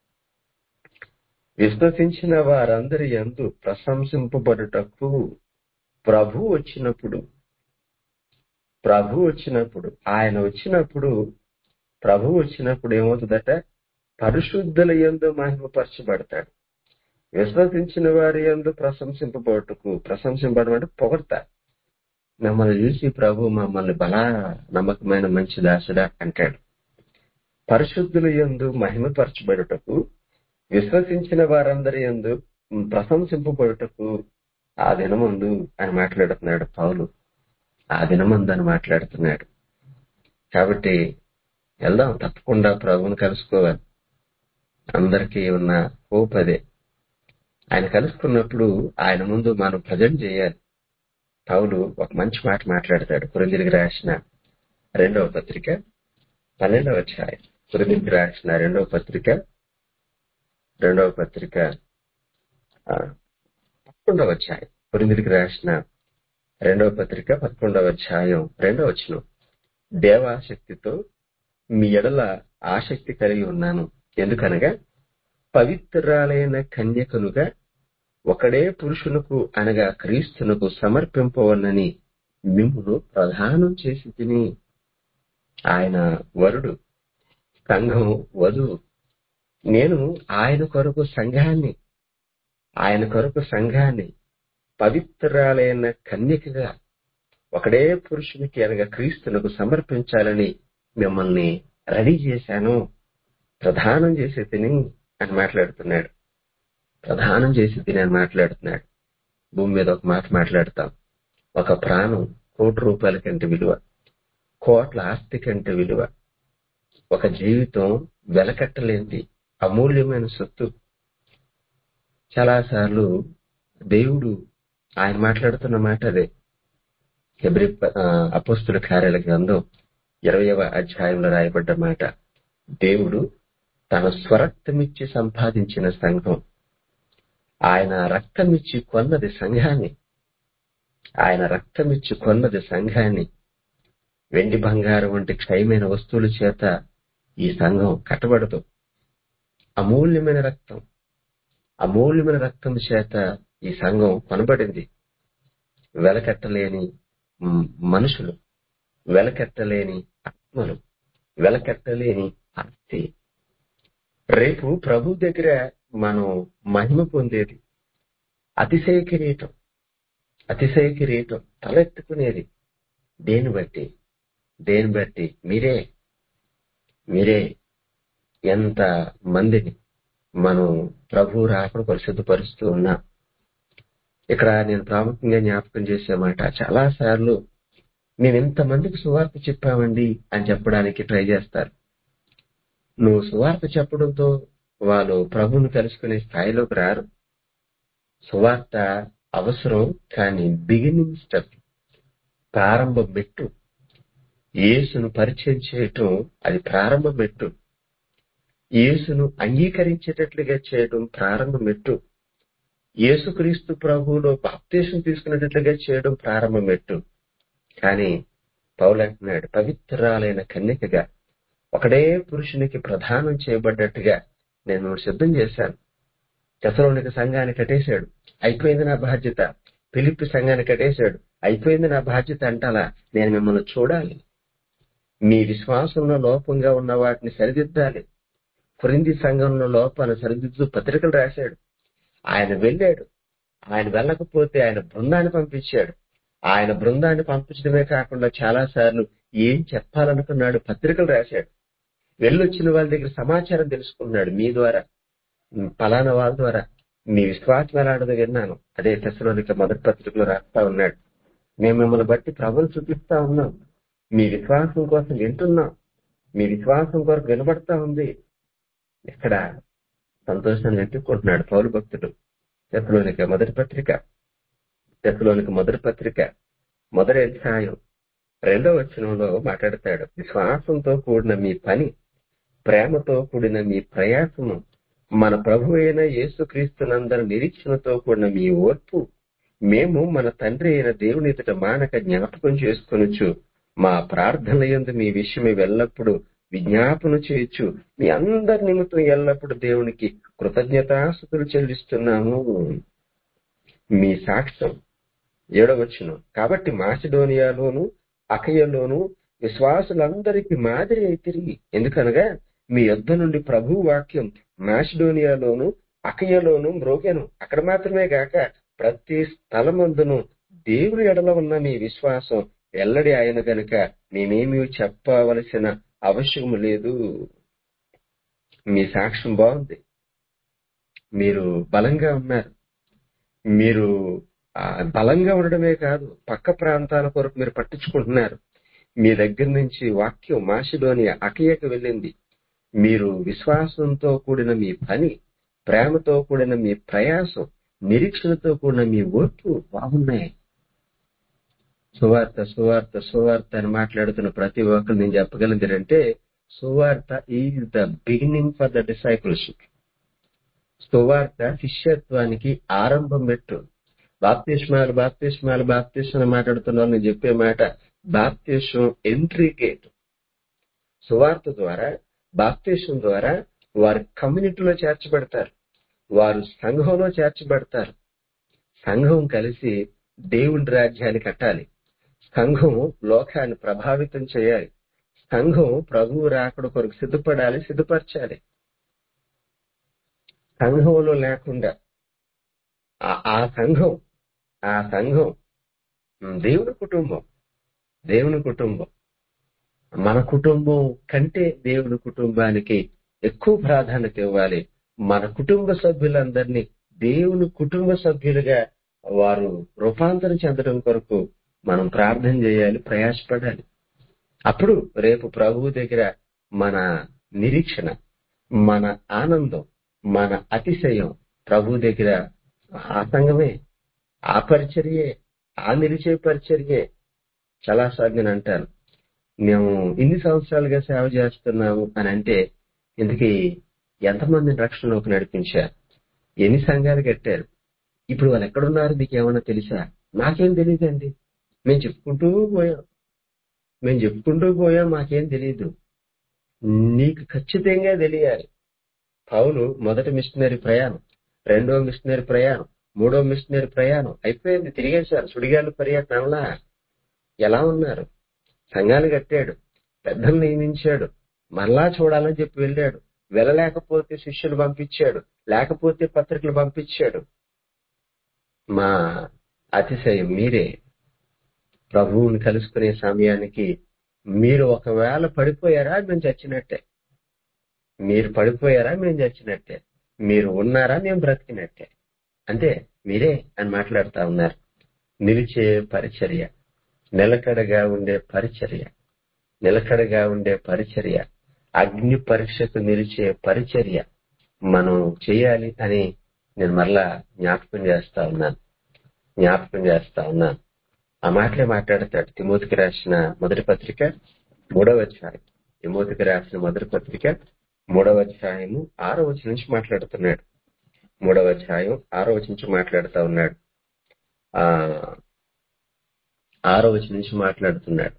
విశ్వసించిన వారందరి యందు ప్రశంసింపబడుటకు ప్రభు వచ్చినప్పుడు ప్రభు వచ్చినప్పుడు ఆయన వచ్చినప్పుడు ప్రభు వచ్చినప్పుడు ఏమవుతుందట పరిశుద్ధుల యందు మహిమపరచబడతాడు విశ్వసించిన వారి యందు ప్రశంసింపబడుటకు ప్రశంసింపడం అంటే పొగడతా మిమ్మల్ని చూసి ప్రభు మమ్మల్ని బలా నమ్మకమైన మంచి దాసుడా అంటాడు పరిశుద్ధుల యందు మహిమపరచబడుటకు విశ్వసించిన వారందరి యందు ప్రశంసింపబడుటకు ఆ దినమందు అని మాట్లాడుతున్నాడు పౌలు ఆ దినమందు అని మాట్లాడుతున్నాడు కాబట్టి వెళ్దాం తప్పకుండా ప్రభువుని కలుసుకోవాలి అందరికీ ఉన్న హోప్ అదే ఆయన కలుసుకున్నప్పుడు ఆయన ముందు మనం ప్రజెంట్ చేయాలి పౌలు ఒక మంచి మాట మాట్లాడతాడు కురిందిరికి రాసిన రెండవ పత్రిక పన్నెండవ అధ్యాయం కురిందిరికి రాసిన రెండవ పత్రిక రెండవ పత్రిక ఆ, పదకొండవ అధ్యాయం కురిందిరికి రాసిన రెండవ పత్రిక పదకొండవ అధ్యాయం రెండవ వచనం దేవాశక్తితో మీ ఎడల ఆసక్తి కలిగి ఉన్నాను ఎందుకనగా పవిత్రాలైన కన్యకలుగా ఒకడే పురుషునకు అనగా క్రీస్తునకు సమర్పింపవన్నని మిమ్మును ప్రధానం చేసి తిని ఆయన వరుడు సంఘం వధువు నేను ఆయన కొరకు సంఘాన్ని ఆయన కొరకు సంఘాన్ని పవిత్రాలైన కన్యకగా ఒకడే పురుషునికి అనగా క్రీస్తునకు సమర్పించాలని మిమ్మల్ని రెడీ చేశాను ప్రధానం చేసి తిని అని మాట్లాడుతున్నాడు ప్రధానం చేసి తిని అని మాట్లాడుతున్నాడు భూమి మీద ఒక మాట మాట్లాడతాం ఒక ప్రాణం కోటి రూపాయల కంటే విలువ కోట్ల ఆస్తి కంటే విలువ ఒక జీవితం వెలకట్టలేంది అమూల్యమైన సొత్తు చాలాసార్లు దేవుడు ఆయన మాట్లాడుతున్న మాట అదే హెబ్రి అపోస్తుల కార్యాల గ్రంథం ఇరవయవ అధ్యాయంలో రాయబడ్డ మాట దేవుడు తన స్వరక్తమిచ్చి సంపాదించిన సంఘం ఆయన రక్తమిచ్చి కొన్నది సంఘాన్ని ఆయన రక్తమిచ్చి కొన్నది సంఘాన్ని వెండి బంగారం వంటి క్షయమైన వస్తువుల చేత ఈ సంఘం కట్టబడదు అమూల్యమైన రక్తం అమూల్యమైన రక్తం చేత ఈ సంఘం కొనబడింది వెలకట్టలేని మ్, మనుషులు వెలకట్టలేని ఆత్మలు వెలకట్టలేని ఆస్తి రేపు ప్రభు దగ్గర మనం మహిమ పొందేది అతిశయ కిరీటం అతిశయ కిరీటం తలెత్తుకునేది దేని బట్టి దేని బట్టి మీరే మీరే ఎంత మందిని మనం ప్రభు రాకడ పరిశుద్ధపరుస్తూ ఉన్నాం ఇక్కడ నేను ప్రాముఖ్యంగా జ్ఞాపకం చేసే మాట చాలా సార్లు మేము ఇంతమందికి సువార్త చెప్పామండి అని చెప్పడానికి ట్రై చేస్తారు నువ్వు సువార్త చెప్పడంతో వాళ్ళు ప్రభువును కలుసుకునే స్థాయిలోకి రారు సువార్త అవసరం కానీ బిగినింగ్ స్టెప్ ప్రారంభ మెట్టు యేసును పరిచయం చేయటం అది ప్రారంభ మెట్టు యేసును అంగీకరించేటట్లుగా చేయడం ప్రారంభ మెట్టు యేసుక్రీస్తు ప్రభువులో బాప్తీసం తీసుకునేటట్లుగా చేయడం ప్రారంభ మెట్టు కానీ పౌలు అంటున్నాడు పవిత్రాలైన కన్యకగా ఒకడే పురుషునికి ప్రధానం చేయబడ్డట్టుగా నేను మిమ్మల్ని సిద్ధం చేశాను తెసలోనిక సంఘాన్ని కట్టేశాడు అయిపోయింది నా బాధ్యత పిలిపి సంఘాన్ని కట్టేశాడు అయిపోయింది నా బాధ్యత అంటాలా నేను మిమ్మల్ని చూడాలి మీ విశ్వాసంలో లోపంగా ఉన్న వాటిని సరిదిద్దాలి కొరింది సంఘంలో లోపాన్ని సరిదిద్దు పత్రికలు రాశాడు ఆయన వెళ్ళాడు ఆయన వెళ్ళకపోతే ఆయన బృందాన్ని పంపించాడు ఆయన బృందాన్ని పంపించడమే కాకుండా చాలా సార్లు ఏం చెప్పాలనుకున్నాడు పత్రికలు రాశాడు వెళ్ళొచ్చిన వాళ్ళ దగ్గర సమాచారం తెలుసుకున్నాడు మీ ద్వారా ఉమ్, పలానా వాళ్ళ ద్వారా మీ విశ్వాసం ఎలాడదో విన్నాను అదే తెసలోనిక మొదటి పత్రికలో రాస్తా ఉన్నాడు మేము మిమ్మల్ని బట్టి ప్రభులు చూపిస్తా ఉన్నాం మీ విశ్వాసం కోసం వింటున్నాం మీ విశ్వాసం కొరకు వినబడతా ఉంది ఇక్కడ సంతోషాన్ని వెతుక్కుంటున్నాడు పౌరు భక్తుడు తెసలోనిక మొదటి పత్రిక తెసలోనిక మొదటి పత్రిక మొదటి అధ్యాయం రెండో వచనంలో మాట్లాడతాడు విశ్వాసంతో కూడిన మీ పని ప్రేమతో కూడిన మీ ప్రయాసము మన ప్రభు అయిన యేసుక్రీస్తునందరి నిరీక్షణతో కూడిన మీ ఓర్పు మేము మన తండ్రి అయిన దేవుని ఎదుట మానక జ్ఞాపకం చేసుకొనొచ్చు మా ప్రార్థనల యందు మీ విషయమై ఎల్లప్పుడూ విజ్ఞాపన చేయొచ్చు మీ అందరి నిమిత్తం ఎల్లప్పుడూ దేవునికి కృతజ్ఞతాస్తుతులు చెల్లిస్తున్నాము మీ సాక్ష్యం ఏడవచ్చును కాబట్టి మాసిడోనియాలోను అకయలోను విశ్వాసులందరికీ మాదిరి అయి తిరిగి ఎందుకనగా మీ యొద్ద నుండి ప్రభు వాక్యం మాసిడోనియాలోను అకయలోను మ్రోగెను అక్కడ మాత్రమే గాక ప్రతి స్థలమందును దేవుని ఎడల ఉన్న మీ విశ్వాసం ఎల్లడి ఆయన గనుక మేమేమీ చెప్పవలసిన అవసరం లేదు మీ సాక్ష్యం బాగుంది మీరు బలంగా ఉన్నారు మీరు ఆ, బలంగా ఉండడమే కాదు పక్క ప్రాంతాల కొరకు మీరు పట్టించుకుంటున్నారు మీ దగ్గర నుంచి వాక్యం మాసిలోని అకయకు వెళ్ళింది మీరు విశ్వాసంతో కూడిన మీ పని ప్రేమతో కూడిన మీ ప్రయాసం నిరీక్షణతో కూడిన మీ ఓర్పు బాగున్నాయి సువార్త సువార్త సువార్త అని మాట్లాడుతున్న ప్రతి ఒక్కరు నేను చెప్పగలిగింది అంటే సువార్త is the beginning for the discipleship సువార్త శిష్యత్వానికి ఆరంభం పెట్టు బాప్తిష్మాలు బాప్తిష్మాలు బాప్తిష్మ అని మాట్లాడుతున్న వాళ్ళు నేను చెప్పే మాట బాప్తిష్యం ఎంట్రీ గేట్ సువార్త ద్వారా బాప్తిష్యం ద్వారా వారి కమ్యూనిటీలో చేర్చబడతారు వారు సంఘంలో చేర్చబడతారు సంఘం కలిసి దేవుని రాజ్యాన్ని కట్టాలి సంఘం లోకాన్ని ప్రభావితం చేయాలి సంఘం ప్రభువు రాకడ కొరకు సిద్ధపడాలి సిద్ధపరచాలి సంఘంలో లేకుండా ఆ- ఆ సంఘం ఆ సంఘం ఉమ్, దేవుని కుటుంబం దేవుని కుటుంబం మన కుటుంబం కంటే దేవుని కుటుంబానికి ఎక్కువ ప్రాధాన్యత ఇవ్వాలి మన కుటుంబ సభ్యులందరినీ దేవుని కుటుంబ సభ్యులుగా వారు రూపాంతరం చెందడం కొరకు మనం ప్రార్థన చేయాలి ప్రయాసపడాలి అప్పుడు రేపు ప్రభువు దగ్గర మన నిరీక్షణ మన ఆనందం మన అతిశయం ప్రభు దగ్గర ఆ సంఘమే ఆ పరిచర్యే ఆ నిలిచే పరిచర్యే చాలాసార్లు నేను అంటాను మేము ఇన్ని సంవత్సరాలుగా సేవ చేస్తున్నాము అని అంటే ఇందుకే ఎంతమందిని రక్షణలోకి నడిపించారు ఎన్ని సంఘాలు కట్టారు ఇప్పుడు వాళ్ళు ఎక్కడున్నారు మీకు ఏమన్నా తెలుసా నాకేం తెలియదండి మేము చెప్పుకుంటూ పోయాం మేము చెప్పుకుంటూ పోయాం మాకేం తెలియదు నీకు ఖచ్చితంగా తెలియాలి పౌలు మొదటి మిషనరీ ప్రయాణం రెండో మిషనరీ ప్రయాణం మూడో మిషనరీ ప్రయాణం అయిపోయింది తిరిగేశారు సుడిగాలి పర్యటనలా ఎలా ఉన్నారు సంఘాలు కట్టాడు పెద్దలు నియమించాడు మరలా చూడాలని చెప్పి వెళ్ళాడు వెళ్ళలేకపోతే శిష్యులు పంపించాడు లేకపోతే పత్రికలు పంపించాడు మా అతిశయం మీరే ప్రభువుని కలుసుకునే సమయానికి మీరు ఒకవేళ పడిపోయారా మేము చచ్చినట్టే మీరు పడిపోయారా మేము చచ్చినట్టే మీరు ఉన్నారా మేము బ్రతికినట్టే అంతే మీరే అని మాట్లాడుతా ఉన్నారు నిలిచే పరిచర్య నిలకడగా ఉండే పరిచర్య నిలకడగా ఉండే పరిచర్య అగ్ని పరీక్షకు నిలిచే పరిచర్య మనం చేయాలి అని నేను మరలా జ్ఞాపకం చేస్తా ఉన్నాను జ్ఞాపకం చేస్తా ఉన్నాను ఆ మాటలే మాట్లాడతాడు తిమోతికి రాసిన మొదటి పత్రిక మూడవ అధ్యాయం తిమోతికి రాసిన మొదటి పత్రిక మూడవ అధ్యాయము ఆరో వచనం నుంచి మాట్లాడుతున్నాడు మూడవ అధ్యాయం ఆరో వచనం నుంచి మాట్లాడుతా ఉన్నాడు ఆ ఆరో వచనం నుంచి మాట్లాడుతున్నాడు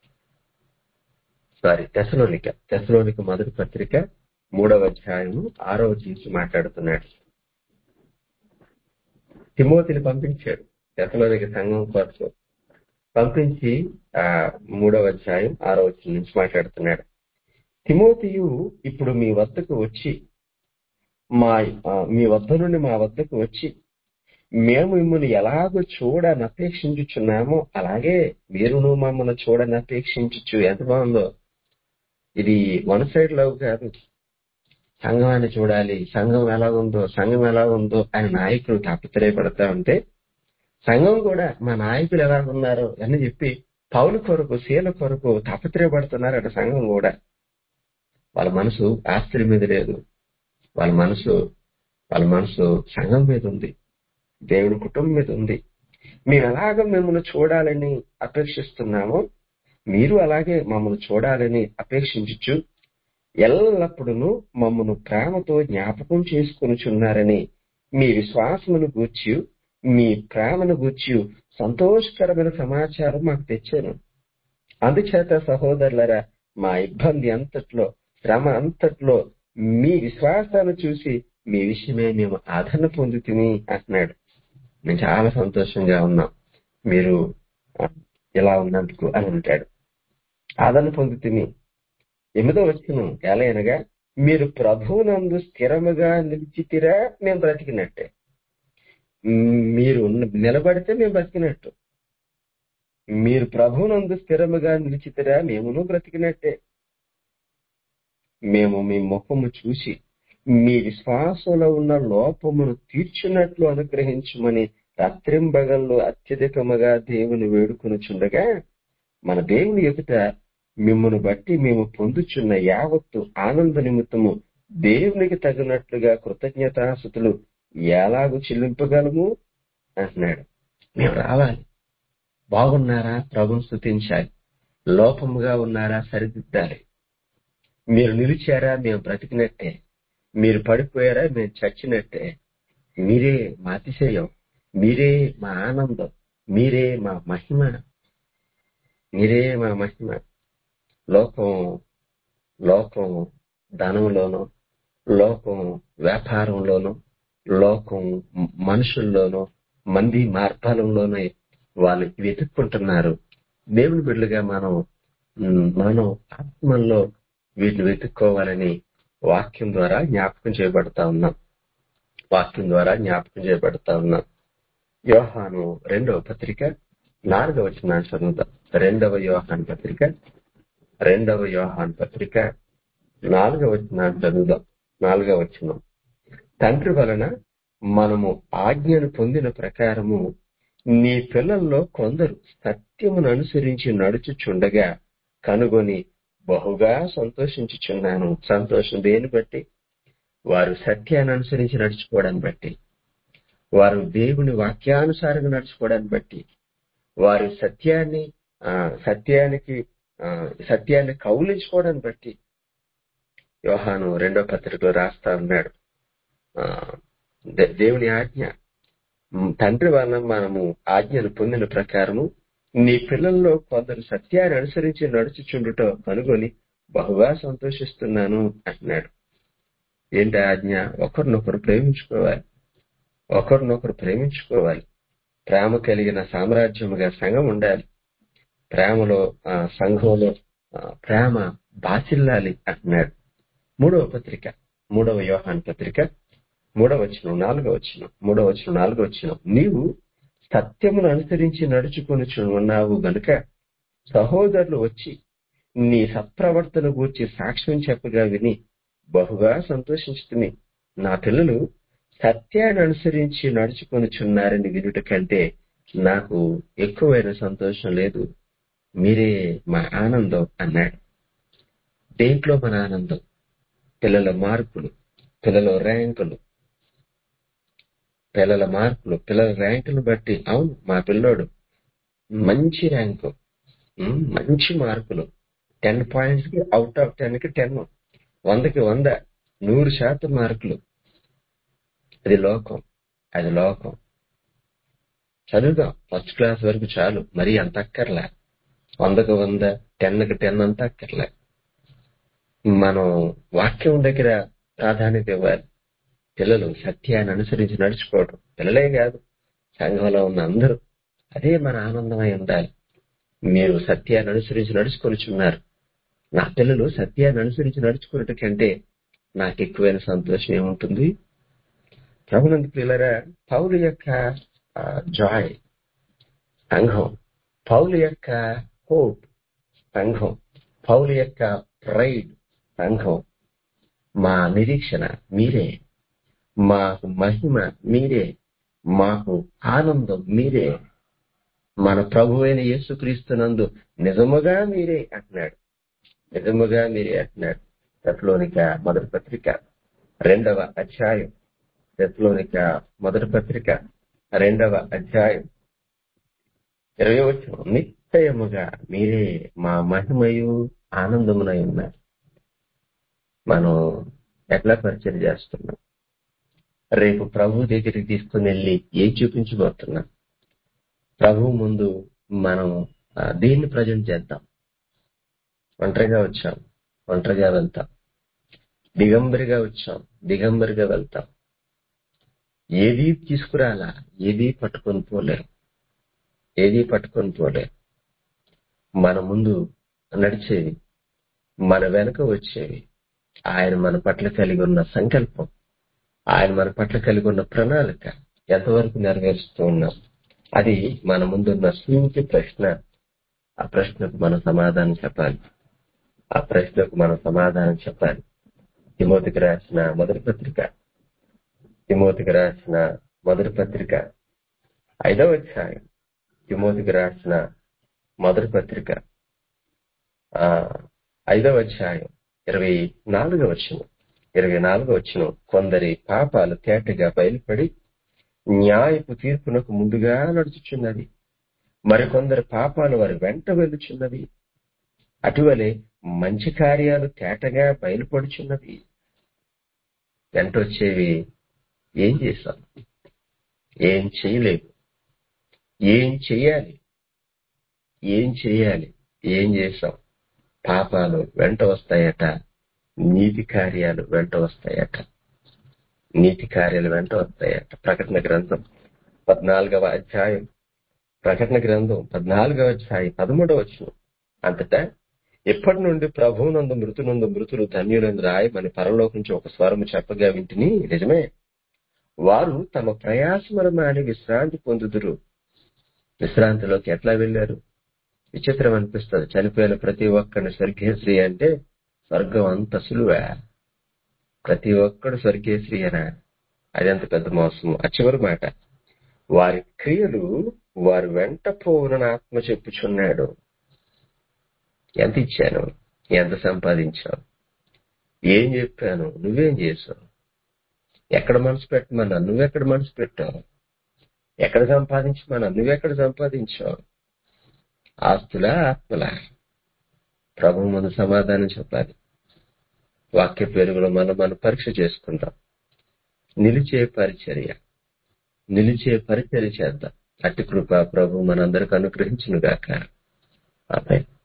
సారీ తెసలోనిక తెసలోనిక మొదటి పత్రిక మూడవ అధ్యాయము ఆరో వచనం నుంచి మాట్లాడుతున్నాడు తిమోతిని పంపించాడు తెసలోనిక సంఘం కొరకు పంపించి ఆ మూడవ అధ్యాయం ఆరో వచనం నుంచి మాట్లాడుతున్నాడు తిమోతియు ఇప్పుడు మీ వద్దకు వచ్చి మా ఆ, మీ వద్ద నుండి మా వద్దకు వచ్చి మేము మిమ్మల్ని ఎలాగో చూడని అపేక్షించుచున్నామో అలాగే మీరును మమ్మల్ని చూడని అపేక్షించచ్చు ఎంత బాగుందో ఇది వన్ సైడ్ లవ్ కాదు సంఘాన్ని చూడాలి సంఘం ఎలా ఉందో సంఘం ఎలా ఉందో అని నాయకులు తాపత్రయపడతా ఉంటే సంఘం కూడా మా నాయకులు ఎలా ఉన్నారో అని చెప్పి పౌలు కొరకు శీల కొరకు తాపత్రయపడుతున్నారట సంఘం కూడా వాళ్ళ మనసు ఆస్తి మీద లేదు వాళ్ళ మనసు వాళ్ళ మనసు సంఘం మీద ఉంది దేవుడి కుటుంబం మీద ఉంది మేము ఎలాగ మిమ్మల్ని చూడాలని అపేక్షిస్తున్నామో మీరు అలాగే మమ్మల్ని చూడాలని అపేక్షించచ్చు ఎల్లప్పుడూ మమ్మను ప్రేమతో జ్ఞాపకం చేసుకొనుచున్నారని మీ విశ్వాసమును గూర్చి మీ ప్రేమను గూర్చి సంతోషకరమైన సమాచారం మాకు తెచ్చాను అందుచేత సహోదరులరా మా ఇబ్బంది అంతట్లో శ్రమ అంతట్లో మీ విశ్వాసాన్ని చూసి మీ విషయమే మేము ఆదరణ పొందుతుని అంటున్నాడు మేము చాలా సంతోషంగా ఉన్నాం మీరు ఆ, ఇలా ఉన్నందుకు అని అంటాడు ఆదరణ పొందుతుని ఎనిమిదో వచ్చిన ఎలాగనగా మీరు ప్రభువునందు స్థిరముగా నిలిచితిరా మేము బ్రతికినట్టే మ్, మీరు ఉన్న- నిలబడితే మేము బ్రతికినట్టు మీరు ప్రభునందు స్థిరముగా నిలిచితరా మేమును బ్రతికినట్టే మేము మీ ముఖము చూసి మీ విశ్వాసంలో ఉన్న లోపమును తీర్చినట్లు అనుగ్రహించమని రాత్రింబగళ్ళు అత్యధికముగా దేవుని వేడుకొనుచుండగా మన దేవుని ఎదుట మిమ్మను బట్టి మేము పొందుచున్న యావత్తు ఆనంద నిమిత్తము దేవునికి తగినట్లుగా కృతజ్ఞతాస్థుతులు ఎలాగూ చెల్లింపగలము అంటున్నాడు మేము రావాలి బాగున్నారా ప్రభుని స్థుతించాలి లోపముగా ఉన్నారా సరిదిద్దాలి మీరు నిలిచారా మేము బ్రతికినట్టే మీరు పడిపోయారా మేము చచ్చినట్టే మీరే మా అతిశయం మీరే మా ఆనందం మీరే మా మహిమ మీరే మా మహిమ లోకం లోకం ధనంలోనూ లోకం వ్యాపారంలోనూ లోకం మనుషుల్లోనూ మంది మార్గాలంలోనే వాళ్ళు వెతుక్కుంటున్నారు దేవుని బిడ్డలుగా మనం ఉమ్, మనం ఆత్మల్లో వీటిని వెతుక్కోవాలని వాక్యం ద్వారా జ్ఞాపకం చేయబడతా ఉన్నాం వాక్యం ద్వారా జ్ఞాపకం చేయబడతా ఉన్నాం యోహాను రెండవ పత్రిక నాలుగవ వచనాన్ని చదువుతాం రెండవ యోహాన్ పత్రిక రెండవ యోహాన్ పత్రిక నాలుగవ వచనాన్ని చదువుదాం నాలుగవ వచనం తండ్రి వలన మనము ఆజ్ఞను పొందిన ప్రకారము నీ పిల్లల్లో కొందరు సత్యమును అనుసరించి నడుచుచుండగా కనుగొని బహుగా సంతోషించుచున్నాను సంతోషం దేని బట్టి వారు సత్యాన్ని అనుసరించి నడుచుకోవడాన్ని బట్టి వారు దేవుని వాక్యానుసారంగా నడుచుకోవడాన్ని బట్టి వారు సత్యాన్ని ఆ, సత్యానికి ఆ, సత్యాన్ని కౌలించుకోవడాన్ని బట్టి యోహాను రెండో పత్రికలో రాస్తా ఉన్నాడు ఆ, దే- దేవుని ఆజ్ఞ మ్, తండ్రి వలన మనము ఆజ్ఞను పొందిన ప్రకారము నీ పిల్లల్లో కొందరు సత్యాన్ని అనుసరించి నడుచుచుండుట కనుగొని బహుగా సంతోషిస్తున్నాను అంటున్నాడు ఏంటి ఆజ్ఞ ఒకరినొకరు ప్రేమించుకోవాలి ఒకరినొకరు ప్రేమించుకోవాలి ప్రేమ కలిగిన సామ్రాజ్యముగా సంఘం ఉండాలి ప్రేమలో ఆ, సంఘంలో ఆ, ప్రేమ బాసిల్లాలి అంటున్నాడు మూడవ పత్రిక మూడవ యోహాన్ పత్రిక మూడవ వచనం నాలుగవ వచనం మూడవ వచనం నాలుగవ వచనం నీవు సత్యమును అనుసరించి నడుచుకొని ఉన్నావు గనుక సహోదరులు వచ్చి నీ సత్ప్రవర్తన గూర్చి సాక్ష్యం చెప్పగా విని బహుగా సంతోషించుతుంది నా పిల్లలు సత్యాన్ని అనుసరించి నడుచుకొనుచున్నారని వినుట కంటే నాకు ఎక్కువైన సంతోషం లేదు మీరే మా ఆనందం అన్నాడు దేంట్లో మన ఆనందం పిల్లల మార్కులు పిల్లల ర్యాంకులు పిల్లల మార్కులు పిల్లల ర్యాంకులు బట్టి అవును మా పిల్లోడు మంచి ర్యాంకు ఉమ్, మంచి మార్కులు టెన్ పాయింట్స్ కి అవుట్ ఆఫ్ టెన్ కి టెన్ వందకి వంద నూరు శాతం మార్కులు అది లోకం అది లోకం చదువుదాం ఫస్ట్ క్లాస్ వరకు చాలు మరీ అంత అక్కర్లే వందకు వంద టెన్కి టెన్ అంత అక్కర్లే మనం వాక్యం దగ్గర ప్రాధాన్యత ఇవ్వాలి పిల్లలు సత్యాన్ని అనుసరించి నడుచుకోవడం పిల్లలే కాదు సంఘంలో ఉన్న అందరూ అదే మన ఆనందమై ఉండాలి మీరు సత్యాన్ని అనుసరించి నడుచుకొనిచున్నారు నా పిల్లలు సత్యాన్ని అనుసరించి నడుచుకున్నట్టు కంటే నాకు ఎక్కువైన సంతోషం ఏముంటుంది ప్రభునందు పిల్లరా పౌలు యొక్క జాయ్ సంఘం పౌలు యొక్క హోప్ సంఘం పౌలు యొక్క ప్రైడ్ సంఘం మా నిరీక్షణ మీరే మాకు మహిమ మీరే మాకు ఆనందం మీరే మన ప్రభు అయిన యేసుక్రీస్తునందు నిజముగా మీరే అంటున్నాడు నిజముగా మీరే అంటున్నాడు తెస్లోనిక మొదటి పత్రిక రెండవ అధ్యాయం తెస్లోనిక మొదటి పత్రిక రెండవ అధ్యాయం ఇరవై వచ్చిన నిశ్చయముగా మీరే మా మహిమయు ఆనందమునై ఉన్నారు మనం ఎట్లా పరిచయం చేస్తున్నాం రేపు ప్రభు దగ్గరికి తీసుకుని వెళ్ళి ఏం చూపించబోతున్నాం ప్రభు ముందు మనం ఆ, దీన్ని ప్రజెంట్ చేద్దాం ఒంటరిగా వచ్చాం ఒంటరిగా వెళ్తాం దిగంబరిగా వచ్చాం దిగంబరిగా వెళ్తాం ఏది తీసుకురాలా ఏది పట్టుకొని పోలేం ఏది పట్టుకొని పోలేం మన ముందు నడిచేవి మన వెనుక వచ్చేవి ఆయన మన పట్ల కలిగి ఉన్న సంకల్పం ఆయన మన పట్ల కలిగి ఉన్న ప్రణాళిక ఎంతవరకు నెరవేరుస్తూ ఉన్నాం అది మన ముందున్న సూటి ప్రశ్న ఆ ప్రశ్నకు మనం సమాధానం చెప్పాలి ఆ ప్రశ్నకు మనం సమాధానం చెప్పాలి తిమోతికి రాసిన మొదటి పత్రిక తిమోతికి రాసిన మొదటి పత్రిక ఐదవ అధ్యాయం తిమోతికి రాసిన మొదటి పత్రిక ఆ ఐదవ అధ్యాయం ఇరవై నాలుగవ వచనం ఇరవై నాలుగవ వచనం కొందరి పాపాలు తేటగా బయలుపడి న్యాయపు తీర్పునకు ముందుగా నడుచుచున్నది మరికొందరి పాపాలు వారి వెంట వెలుచున్నవి అటువలే మంచి కార్యాలు తేటగా బయలుపడుచున్నవి వెంట వచ్చేవి ఏం చేశాం ఏం చేయలేదు ఏం చెయ్యాలి ఏం చెయ్యాలి ఏం చేశాం పాపాలు వెంట వస్తాయట నీతి కార్యాలు వెంట వస్తాయట నీతి కార్యాలు వెంట వస్తాయట ప్రకటన గ్రంథం పద్నాలుగవ అధ్యాయం ప్రకటన గ్రంథం పద్నాలుగవ అధ్యాయం పదమూడవ వచ్చిన అంతటా ఎప్పటి నుండి ప్రభువునందు మృతునందు మృతులు ధన్యులందు రాయమని పరలోకం నుంచి ఒక స్వరము చెప్పగా వింటిని నిజమే వారు తమ ప్రయాసములు మాని విశ్రాంతి పొందుదురు విశ్రాంతిలోకి ఎట్లా వెళ్లారు విచిత్రం అనిపిస్తుంది చనిపోయిన ప్రతి ఒక్కరిని స్వర్గీయశ్రీ అంటే స్వర్గం అంత సులువా ప్రతి ఒక్కడు స్వర్గీయశ్రీ అనా అదెంత పెద్ద మోసం ఆ చివరి మాట వారి క్రియలు వారి వెంట పోవునని ఆత్మ చెప్పుచున్నాడు ఎంత ఇచ్చాను ఎంత సంపాదించావు ఏం చెప్పాను నువ్వేం చేసావు ఎక్కడ మనసు పెట్టమన్నా నువ్వెక్కడ మనసు పెట్టావు ఎక్కడ సంపాదించమన్నా నువ్వెక్కడ సంపాదించావు ఆస్తులా ఆత్మలా ప్రభు ముందు సమాధానం చెప్పాలి వాక్య పేరుగులో మనం మనం పరీక్ష చేసుకుందాం నిలిచే పరిచర్య నిలిచే పరిచర్య చేద్దాం అట్టి కృప ప్రభు మనందరికి అనుగ్రహించును గాక ఆమె